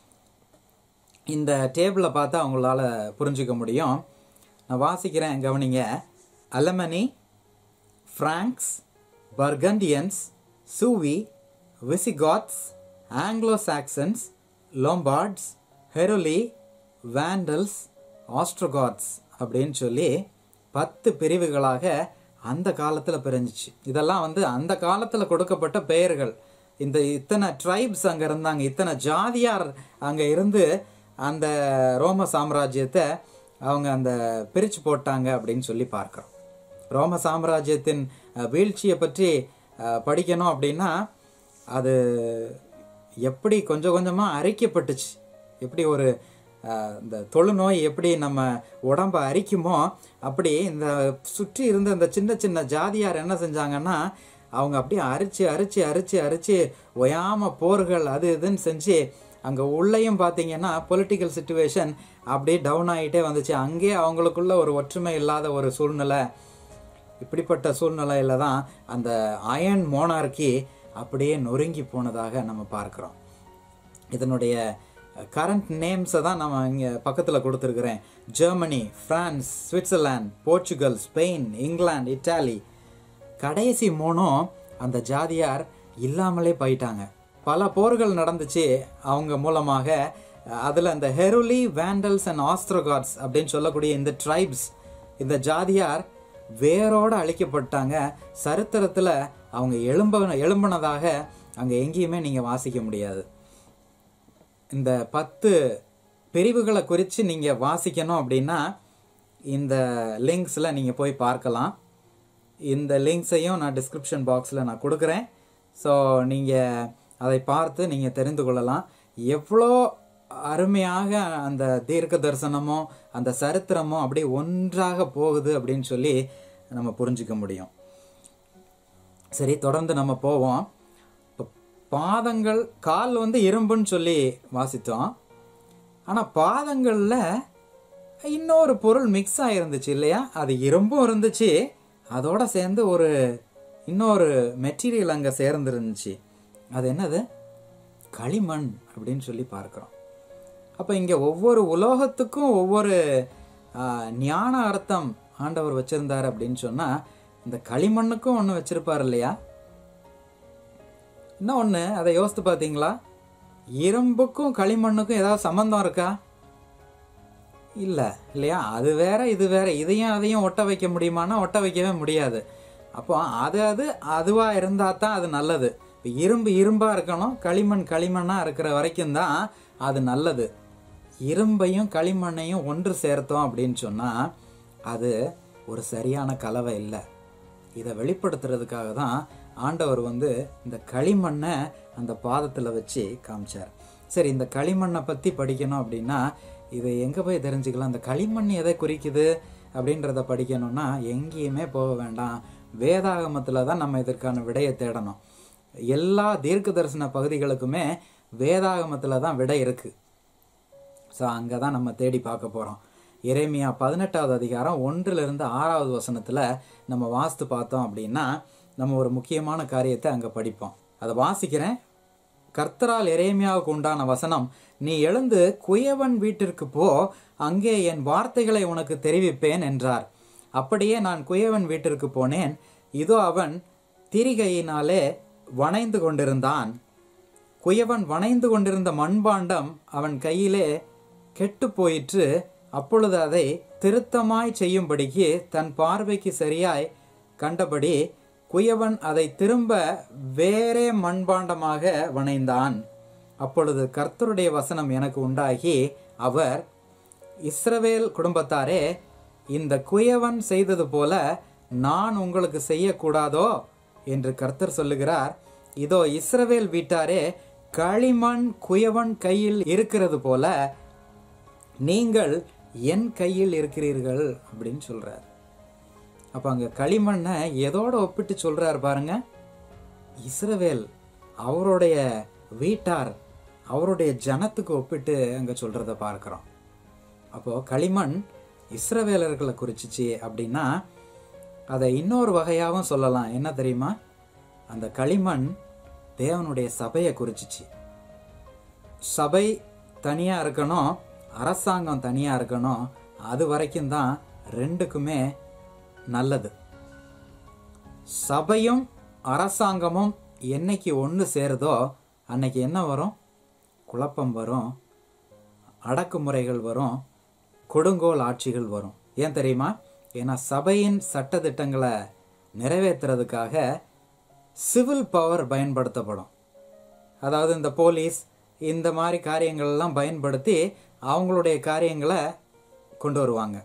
இந்த டேபிளை பார்த்தா அவங்களால புரிஞ்சுக்க முடியும் நான் வாசிக்கிறேன் கவனிங்க Alemanni Franks Burgundians Suevi Visigoths Anglo Saxons Lombards Heruli Vandals Ostrogoths அப்படின்னு சொல்லி பத்து பிரிவுகளாக அந்த காலத்தில் பிரிஞ்சிச்சு இதெல்லாம் வந்து அந்த காலத்தில் கொடுக்கப்பட்ட பெயர்கள் இந்த இத்தனை ட்ரைப்ஸ் அங்கே இருந்தாங்க இத்தனை ஜாதியார் அங்கே இருந்து அந்த ரோம சாம்ராஜ்யத்தை அவங்க அந்த பிரித்து போட்டாங்க அப்படின்னு சொல்லி பார்க்குறோம் ரோம சாம்ராஜ்யத்தின் அஹ், வீழ்ச்சியை பற்றி அஹ், படிக்கணும் அப்படின்னா அது எப்படி கொஞ்சம் கொஞ்சமாக அரிக்கப்பட்டுச்சு எப்படி ஒரு அஹ், இந்த தொழுநோய் எப்படி நம்ம உடம்பை அரிக்குமோ அப்படி இந்த சுற்றி இருந்த இந்த சின்ன சின்ன ஜாதியார் என்ன செஞ்சாங்கன்னா அவங்க அப்படியே அரிச்சு அரிச்சு அரிச்சு அரிச்சு ஒயாம போர்கள் அது இதுன்னு செஞ்சு அங்கே உள்ளேயும் பார்த்தீங்கன்னா பொலிட்டிக்கல் சுச்சுவேஷன் அப்படியே டவுன் ஆகிட்டே வந்துச்சு அங்கேயே அவங்களுக்குள்ள ஒரு ஒற்றுமை இல்லாத ஒரு சூழ்நிலை இப்படிப்பட்ட சூழ்நிலையில தான் அந்த அயன் மோனார்கி அப்படியே நொறுங்கி போனதாக நம்ம பார்க்குறோம் இதனுடைய கரண்ட் நேம்ஸை தான் நம்ம இங்கே பக்கத்தில் கொடுத்துருக்குறேன் Germany France Switzerland Portugal Spain England Italy கடைசி மூணும் அந்த ஜாதியார் இல்லாமலே போயிட்டாங்க பல போர்கள் நடந்துச்சு அவங்க மூலமாக அதில் அந்த ஹெருலி வேண்டல்ஸ் அண்ட் ஆஸ்ட்ரோகாட்ஸ் அப்படின்னு சொல்லக்கூடிய இந்த ட்ரைப்ஸ் இந்த ஜாதியார் வேரோட அழிக்கப்பட்டாங்க சரித்திரத்தில் அவங்க எழும்ப எழும்பினதாக அங்கே எங்கேயுமே நீங்கள் வாசிக்க முடியாது இந்த பத்து பிரிவுகளை குறித்து நீங்கள் வாசிக்கணும் அப்படின்னா இந்த லிங்க்ஸில் நீங்கள் போய் பார்க்கலாம் இந்த லிங்க்ஸையும் நான் டிஸ்கிரிப்ஷன் பாக்ஸில் நான் கொடுக்குறேன் ஸோ நீங்கள் அதை பார்த்து நீங்கள் தெரிந்து கொள்ளலாம் எவ்வளோ அருமையாக அந்த தீர்க்க தரிசனமும் அந்த சரித்திரமும் அப்படியே ஒன்றாக போகுது அப்படின்னு சொல்லி நம்ம புரிஞ்சுக்க முடியும் சரி தொடர்ந்து நம்ம போவோம் இப்போ பாதங்கள் கால் வந்து இரும்புன்னு சொல்லி வாசித்தோம் ஆனால் பாதங்களில் இன்னொரு பொருள் மிக்ஸ் ஆகிருந்துச்சு இல்லையா அது இரும்பும் இருந்துச்சு அதோட சேர்ந்து ஒரு இன்னொரு மெட்டீரியல் அங்கே சேர்ந்துருந்துச்சு அது என்னது களிமண் அப்படின்னு சொல்லி பார்க்குறோம் அப்போ இங்கே ஒவ்வொரு உலோகத்துக்கும் ஒவ்வொரு ஆ, ஞான அர்த்தம் ஆண்டவர் வச்சிருந்தார் அப்படின்னு சொன்னால் இந்த களிமண்ணுக்கும் ஒன்று வச்சிருப்பார் இல்லையா இன்னும் ஒன்று அதை யோசித்து பார்த்தீங்களா இரும்புக்கும் களிமண்ணுக்கும் ஏதாவது சம்மந்தம் இருக்கா இல்லை இல்லையா அது வேற இது வேற இதையும் அதையும் ஒட்ட வைக்க முடியுமானா ஒட்ட வைக்கவே முடியாது அப்போ அது அது அதுவாக இருந்தால் தான் அது நல்லது இப்போ இரும்பு இரும்பாக இருக்கணும் களிமண் களிமண்ணாக இருக்கிற வரைக்கும் தான் அது நல்லது இரும்பையும் களிமண்ணையும் ஒன்று சேர்த்தோம் அப்படின்னு சொன்னால் அது ஒரு சரியான கலவை இல்லை இதை வெளிப்படுத்துறதுக்காக தான் ஆண்டவர் வந்து இந்த களிமண்ணை அந்த பாதத்தில் வச்சு காமிச்சார் சரி இந்த களிமண்ணை பற்றி படிக்கணும் அப்படின்னா இதை எங்கே போய் தெரிஞ்சுக்கலாம் இந்த களிமண் எதை குறிக்குது அப்படின்றத படிக்கணும்னா எங்கேயுமே போக வேண்டாம் வேதாகமத்தில் தான் நம்ம இதற்கான விடையை தேடணும் எல்லா தீர்க்க தரிசன பகுதிகளுக்குமே வேதாகமத்தில் தான் விடை இருக்குது ஸோ அங்கே தான் நம்ம தேடி பார்க்க போகிறோம் எரேமியா பதினெட்டாவது அதிகாரம் ஒன்றிலிருந்து ஆறாவது வசனத்தில் நம்ம வாஸ்து பார்த்தோம் அப்படின்னா நம்ம ஒரு முக்கியமான காரியத்தை அங்கே படிப்போம் அதை வாசிக்கிறேன் கர்த்தரால் எரேமியாவுக்கு உண்டான வசனம் நீ எழுந்து குயவன் வீட்டிற்கு போ அங்கே என் வார்த்தைகளை உனக்கு தெரிவிப்பேன் என்றார் அப்படியே நான் குயவன் வீட்டிற்கு போனேன் இதோ அவன் திரிகையினாலே வணைந்து கொண்டிருந்தான் குயவன் வணைந்து கொண்டிருந்த மண்பாண்டம் அவன் கையிலே கெட்டு போயிற்று அப்பொழுது அதை திருத்தமாய் செய்யும்படிக்கு தன் பார்வைக்கு சரியாய் கண்டபடி குயவன் அதை திரும்ப வேறே மண்பாண்டமாக வணைந்தான் அப்பொழுது கர்த்தருடைய வசனம் எனக்கு உண்டாகி அவர் இஸ்ரவேல் குடும்பத்தாரே இந்த குயவன் செய்தது போல நான் உங்களுக்கு செய்யக்கூடாதோ என்று கர்த்தர் சொல்லுகிறார் இதோ இஸ்ரவேல் வீட்டாரே களிமண் குயவன் கையில் இருக்கிறது போல நீங்கள் என் கையில் இருக்கிறீர்கள் அப்படின்னு சொல்றார் அப்ப அங்க களிமண்ணை எதோட ஒப்பிட்டு சொல்றார் பாருங்க இஸ்ரவேல் அவருடைய வீட்டார் அவருடைய ஜனத்துக்கு ஒப்பிட்டு அங்க சொல்றத பார்க்கிறோம் அப்போ களிமண் இஸ்ரவேலர்களை குறிச்சிச்சு அப்படின்னா அதை இன்னொரு வகையாகவும் சொல்லலாம் என்ன தெரியுமா அந்த களிமண் தேவனுடைய சபையை குறிச்சிச்சு சபை தனியாக இருக்கணும் அரசாங்கம் தனியாக இருக்கணும் அது வரைக்கும் தான் ரெண்டுக்குமே நல்லது சபையும் அரசாங்கமும் என்னைக்கு ஒன்று சேருதோ அன்னைக்கு என்ன வரும் குழப்பம் வரும் அடக்குமுறைகள் வரும் கொடுங்கோல் ஆட்சிகள் வரும் ஏன் தெரியுமா ஏன்னா சபையின் சட்டதிட்டங்களை நிறைவேற்றுறதுக்காக சிவில் பவர் பயன்படுத்தப்படும் அதாவது இந்த போலீஸ் இந்த மாதிரி காரியங்கள்லாம் பயன்படுத்தி அவங்களுடைய காரியங்களை கொண்டு வருவாங்க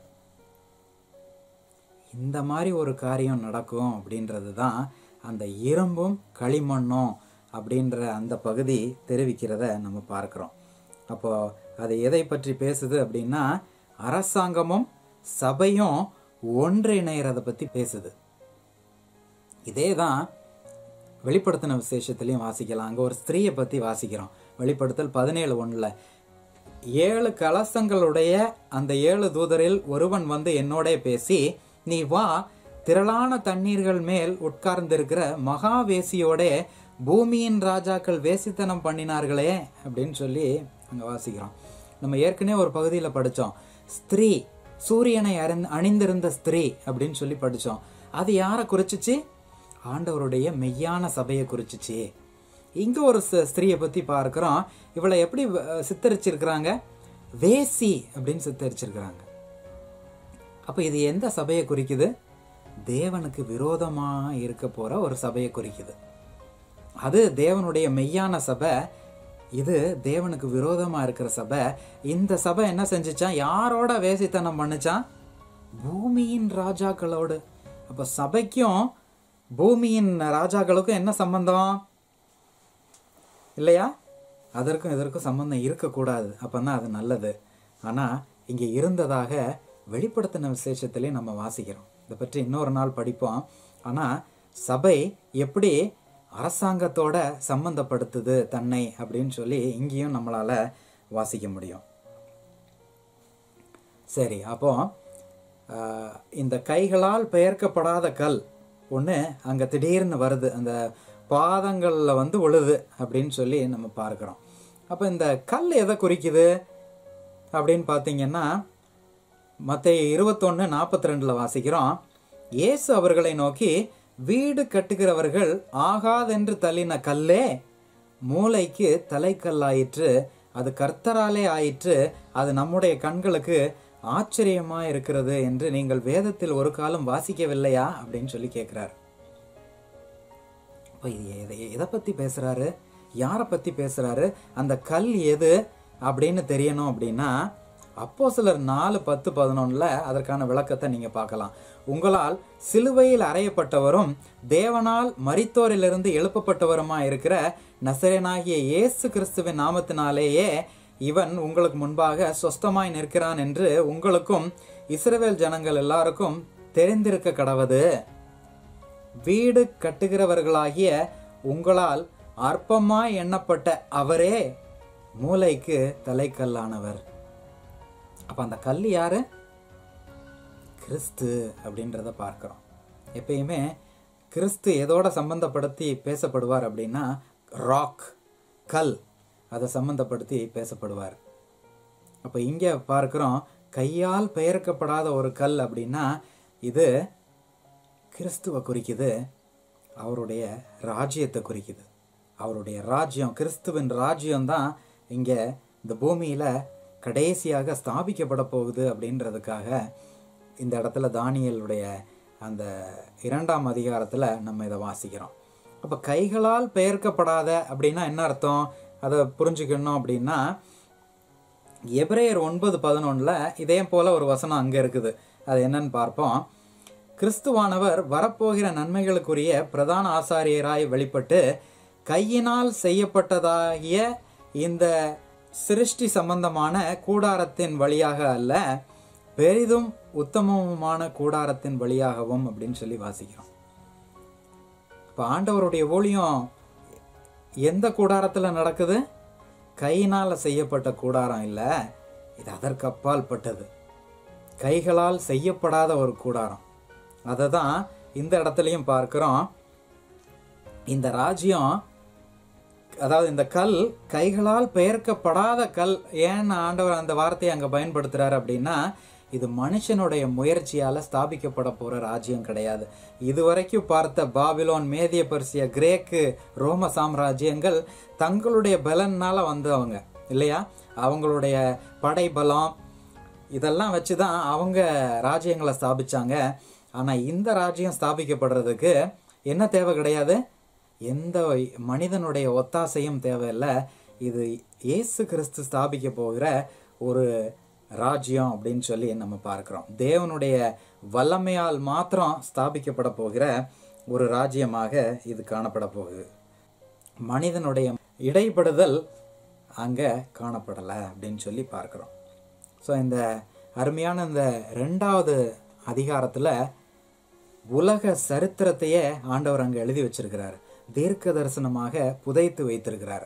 இந்த மாதிரி ஒரு காரியம் நடக்கும் அப்படின்றது தான் அந்த இரும்பும் களிமண்ணும் அப்படின்ற அந்த பகுதி தெரிவிக்கிறத நம்ம பார்க்குறோம் அப்போ அது எதை பற்றி பேசுது அப்படின்னா அரசாங்கமும் சபையும் ஒன்றிணைகிறத பற்றி பேசுது இதே தான் வெளிப்படுத்தின விசேஷத்துலையும் வாசிக்கலாம் அங்கே ஒரு ஸ்திரீயை பற்றி வாசிக்கிறோம் வெளிப்படுத்தல் பதினேழு ஒன்றில் ஏழு கலசங்களுடைய அந்த ஏழு தூதரில் ஒருவன் வந்து என்னோட பேசி நீ வா திரளான தண்ணீர்கள் மேல் உட்கார்ந்திருக்கிற மகாவேசியோட பூமியின் ராஜாக்கள் வேசித்தனம் பண்ணினார்களே அப்படின்னு சொல்லி அங்கே வாசிக்கிறோம் நம்ம ஏற்கனவே ஒரு பகுதியில் படித்தோம் ஸ்திரீ சூரியனை அறிந் அணிந்திருந்த ஸ்திரீ அப்படின்னு சொல்லி படித்தோம் அது யாரை குறிச்சிச்சு ஆண்டவருடைய மெய்யான சபையை குறிச்சிச்சு இங்க ஒரு ச- ஸ்திரீயை பத்தி பார்க்கிறோம் இவளை எப்படி அஹ், சித்தரிச்சிருக்கிறாங்க வேசி அப்படின்னு சித்தரிச்சிருக்கிறாங்க அப்ப இது எந்த சபையை குறிக்குது தேவனுக்கு விரோதமாக இருக்க போற ஒரு சபையை குறிக்குது அது தேவனுடைய மெய்யான சபை இது தேவனுக்கு விரோதமா இருக்கிற சபை இந்த சபை என்ன செஞ்சுச்சான் யாரோட வேசித்தனம் பண்ணுச்சான் பூமியின் ராஜாக்களோடு அப்ப சபைக்கும் பூமியின் ராஜாக்களுக்கும் என்ன சம்பந்தம் இல்லையா அதற்கும் இதற்கும் சம்பந்தம் இருக்கக்கூடாது அப்பதான் அது நல்லது ஆனா இங்க இருந்ததாக வெளிப்படுத்தின விசேஷத்திலே நம்ம வாசிக்கிறோம் இதை பற்றி இன்னொரு நாள் படிப்போம் ஆனா சபை எப்படி அரசாங்கத்தோட சம்பந்தப்படுத்துது தன்னை அப்படின்னு சொல்லி இங்கேயும் நம்மளால வாசிக்க முடியும் சரி அப்போ ஆஹ், இந்த கைகளால் பெயர்க்கப்படாத கல் ஒன்று அங்கே திடீர்னு வருது அந்த பாதங்களில் வந்து விழுது அப்படின்னு சொல்லி நம்ம பார்க்குறோம் அப்போ இந்த கல் எதை குறிக்குது அப்படின்னு பார்த்தீங்கன்னா மற்ற இருபத்தொன்று நாற்பத்தி ரெண்டில் வாசிக்கிறோம் இயேசு அவர்களை நோக்கி வீடு கட்டுகிறவர்கள் ஆகாதென்று தள்ளின கல்லே மூளைக்கு தலைக்கல்லாயிற்று அது கர்த்தராலே ஆயிற்று அது நம்முடைய கண்களுக்கு ஆச்சரியமா இருக்கிறது என்று நீங்கள் வேதத்தில் ஒரு காலம் வாசிக்கவில்லையா அப்படின்னு சொல்லி கேட்கிறார் அப்ப இது எதை எதை பத்தி பேசுறாரு யாரை பத்தி பேசுறாரு அந்த கல் எது அப்படின்னு தெரியணும் அப்படின்னா அப்போ சிலர் நாலு பத்து பதினொன்னுல அதற்கான விளக்கத்தை நீங்க பார்க்கலாம் உங்களால் சிலுவையில் அறையப்பட்டவரும் தேவனால் மரித்தோரிலிருந்து எழுப்பப்பட்டவருமா இருக்கிற நசரேனாகிய இயேசு கிறிஸ்துவின் நாமத்தினாலேயே இவன் உங்களுக்கு முன்பாக சொஸ்தமாய் நிற்கிறான் என்று உங்களுக்கும் இஸ்ரவேல் ஜனங்கள் எல்லாருக்கும் தெரிந்திருக்க கடவது வீடு கட்டுகிறவர்களாகிய உங்களால் அற்பமாய் எண்ணப்பட்ட அவரே மூளைக்கு தலைக்கல்லானவர் அப்ப அந்த கல் யாரு கிறிஸ்து அப்படின்றத பார்க்கிறோம் எப்பயுமே கிறிஸ்து எதோட சம்பந்தப்படுத்தி பேசப்படுவார் அப்படின்னா ராக் கல் அதை சம்பந்தப்படுத்தி பேசப்படுவார் அப்போ இங்கே பார்க்கிறோம் கையால் பெயர்க்கப்படாத ஒரு கல் அப்படின்னா இது கிறிஸ்துவை குறிக்குது அவருடைய ராஜ்யத்தை குறிக்குது அவருடைய ராஜ்யம் கிறிஸ்துவின் ராஜ்யம் தான் இங்கே இந்த பூமியில் கடைசியாக ஸ்தாபிக்கப்பட போகுது அப்படின்றதுக்காக இந்த இடத்துல தானியலுடைய அந்த இரண்டாம் அதிகாரத்தில் நம்ம இதை வாசிக்கிறோம் அப்போ கைகளால் பெயர்க்கப்படாத அப்படின்னா என்ன அர்த்தம் அதை புரிஞ்சுக்கணும் அப்படின்னா எபிரேயர் ஒன்பது பதினொன்றில் இதே போல ஒரு வசனம் அங்கே இருக்குது அது என்னன்னு பார்ப்போம் கிறிஸ்துவானவர் வரப்போகிற நன்மைகளுக்குரிய பிரதான ஆசாரியராய் வெளிப்பட்டு கையினால் செய்யப்பட்டதாகிய இந்த சிருஷ்டி சம்பந்தமான கூடாரத்தின் வழியாக அல்ல பெரிதும் உத்தமமான கூடாரத்தின் வழியாகவும் அப்படின்னு சொல்லி வாசிக்கிறோம் இப்போ ஆண்டவருடைய ஊழியம் எந்த கூடாரத்தில் நடக்குது கையினால் செய்யப்பட்ட கூடாரம் இல்லை இது அதற்கு அப்பால் பட்டது கைகளால் செய்யப்படாத ஒரு கூடாரம் அதை தான் இந்த இடத்துலையும் பார்க்கிறோம் இந்த ராஜ்யம் அதாவது இந்த கல் கைகளால் பெயர்க்கப்படாத கல் ஏன் ஆண்டவர் அந்த வார்த்தையை அங்கே பயன்படுத்துறாரு அப்படின்னா இது மனுஷனுடைய முயற்சியால ஸ்தாபிக்கப்பட போற ராஜ்யம் கிடையாது இதுவரைக்கும் பார்த்த பாபிலோன் மேதிய பர்சிய கிரேக்கு ரோம சாம்ராஜ்யங்கள் தங்களுடைய பலனால வந்தவங்க இல்லையா அவங்களுடைய படை பலம் இதெல்லாம் வச்சு தான் அவங்க ராஜ்யங்களை ஸ்தாபிச்சாங்க ஆனால் இந்த ராஜ்யம் ஸ்தாபிக்கப்படுறதுக்கு என்ன தேவை கிடையாது எந்த மனிதனுடைய ஒத்தாசையும் தேவையில்லை இது இயேசு கிறிஸ்து ஸ்தாபிக்க போகிற ஒரு ராஜ்யம் அப்படின்னு சொல்லி நம்ம பார்க்கிறோம் தேவனுடைய வல்லமையால் மாத்திரம் ஸ்தாபிக்கப்பட போகிற ஒரு ராஜ்யமாக இது காணப்பட போகுது மனிதனுடைய இடைப்படுதல் அங்கே காணப்படலை அப்படின்னு சொல்லி பார்க்கிறோம் ஸோ இந்த அருமையான இந்த ரெண்டாவது அதிகாரத்தில் உலக சரித்திரத்தையே ஆண்டவர் அங்கே எழுதி வச்சிருக்கிறார் தீர்க்க தரிசனமாக புதைத்து வைத்திருக்கிறார்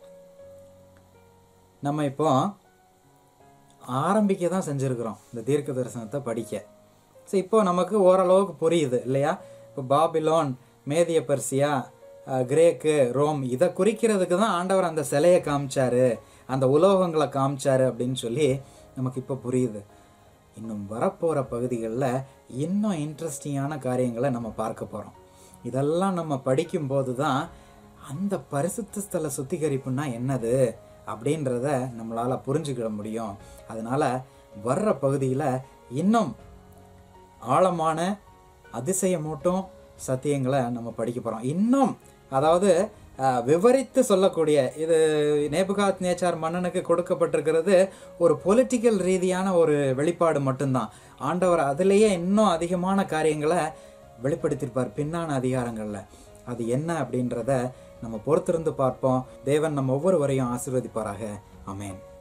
நம்ம இப்போ ஆரம்பிக்க தான் செஞ்சுருக்கிறோம் இந்த தீர்க்க தரிசனத்தை படிக்க ஸோ இப்போ நமக்கு ஓரளவுக்கு புரியுது இல்லையா இப்போ பாபிலோன் மேதிய பர்சியா அஹ், கிரேக்கு ரோம் இதை குறிக்கிறதுக்கு தான் ஆண்டவர் அந்த சிலையை காமிச்சாரு அந்த உலோகங்களை காமிச்சாரு அப்படின்னு சொல்லி நமக்கு இப்போ புரியுது இன்னும் வரப்போகிற பகுதிகளில் இன்னும் இன்ட்ரெஸ்டிங்கான காரியங்களை நம்ம பார்க்க போகிறோம் இதெல்லாம் நம்ம படிக்கும்போது தான் அந்த பரிசுத்த ஸ்தல சுத்திகரிப்புனா என்னது அப்படின்றத நம்மளால் புரிஞ்சுக்கிட முடியும் அதனால வர்ற பகுதியில் இன்னும் ஆழமான அதிசயமூட்டும் சத்தியங்களை நம்ம படிக்க போகிறோம் இன்னும் அதாவது அஹ், விவரித்து சொல்லக்கூடிய இது நேபுகாத் நேச்சார் மன்னனுக்கு கொடுக்கப்பட்டிருக்கிறது ஒரு பொலிட்டிக்கல் ரீதியான ஒரு வெளிப்பாடு மட்டும்தான் ஆண்டவர் அதிலேயே இன்னும் அதிகமான காரியங்களை வெளிப்படுத்தியிருப்பார் பின்னான அதிகாரங்களில் அது என்ன அப்படின்றத நம்ம பொறுத்திருந்து பார்ப்போம் தேவன் நம்ம ஒவ்வொருவரையும் ஆசீர்வதிப்பாராக ஆமென்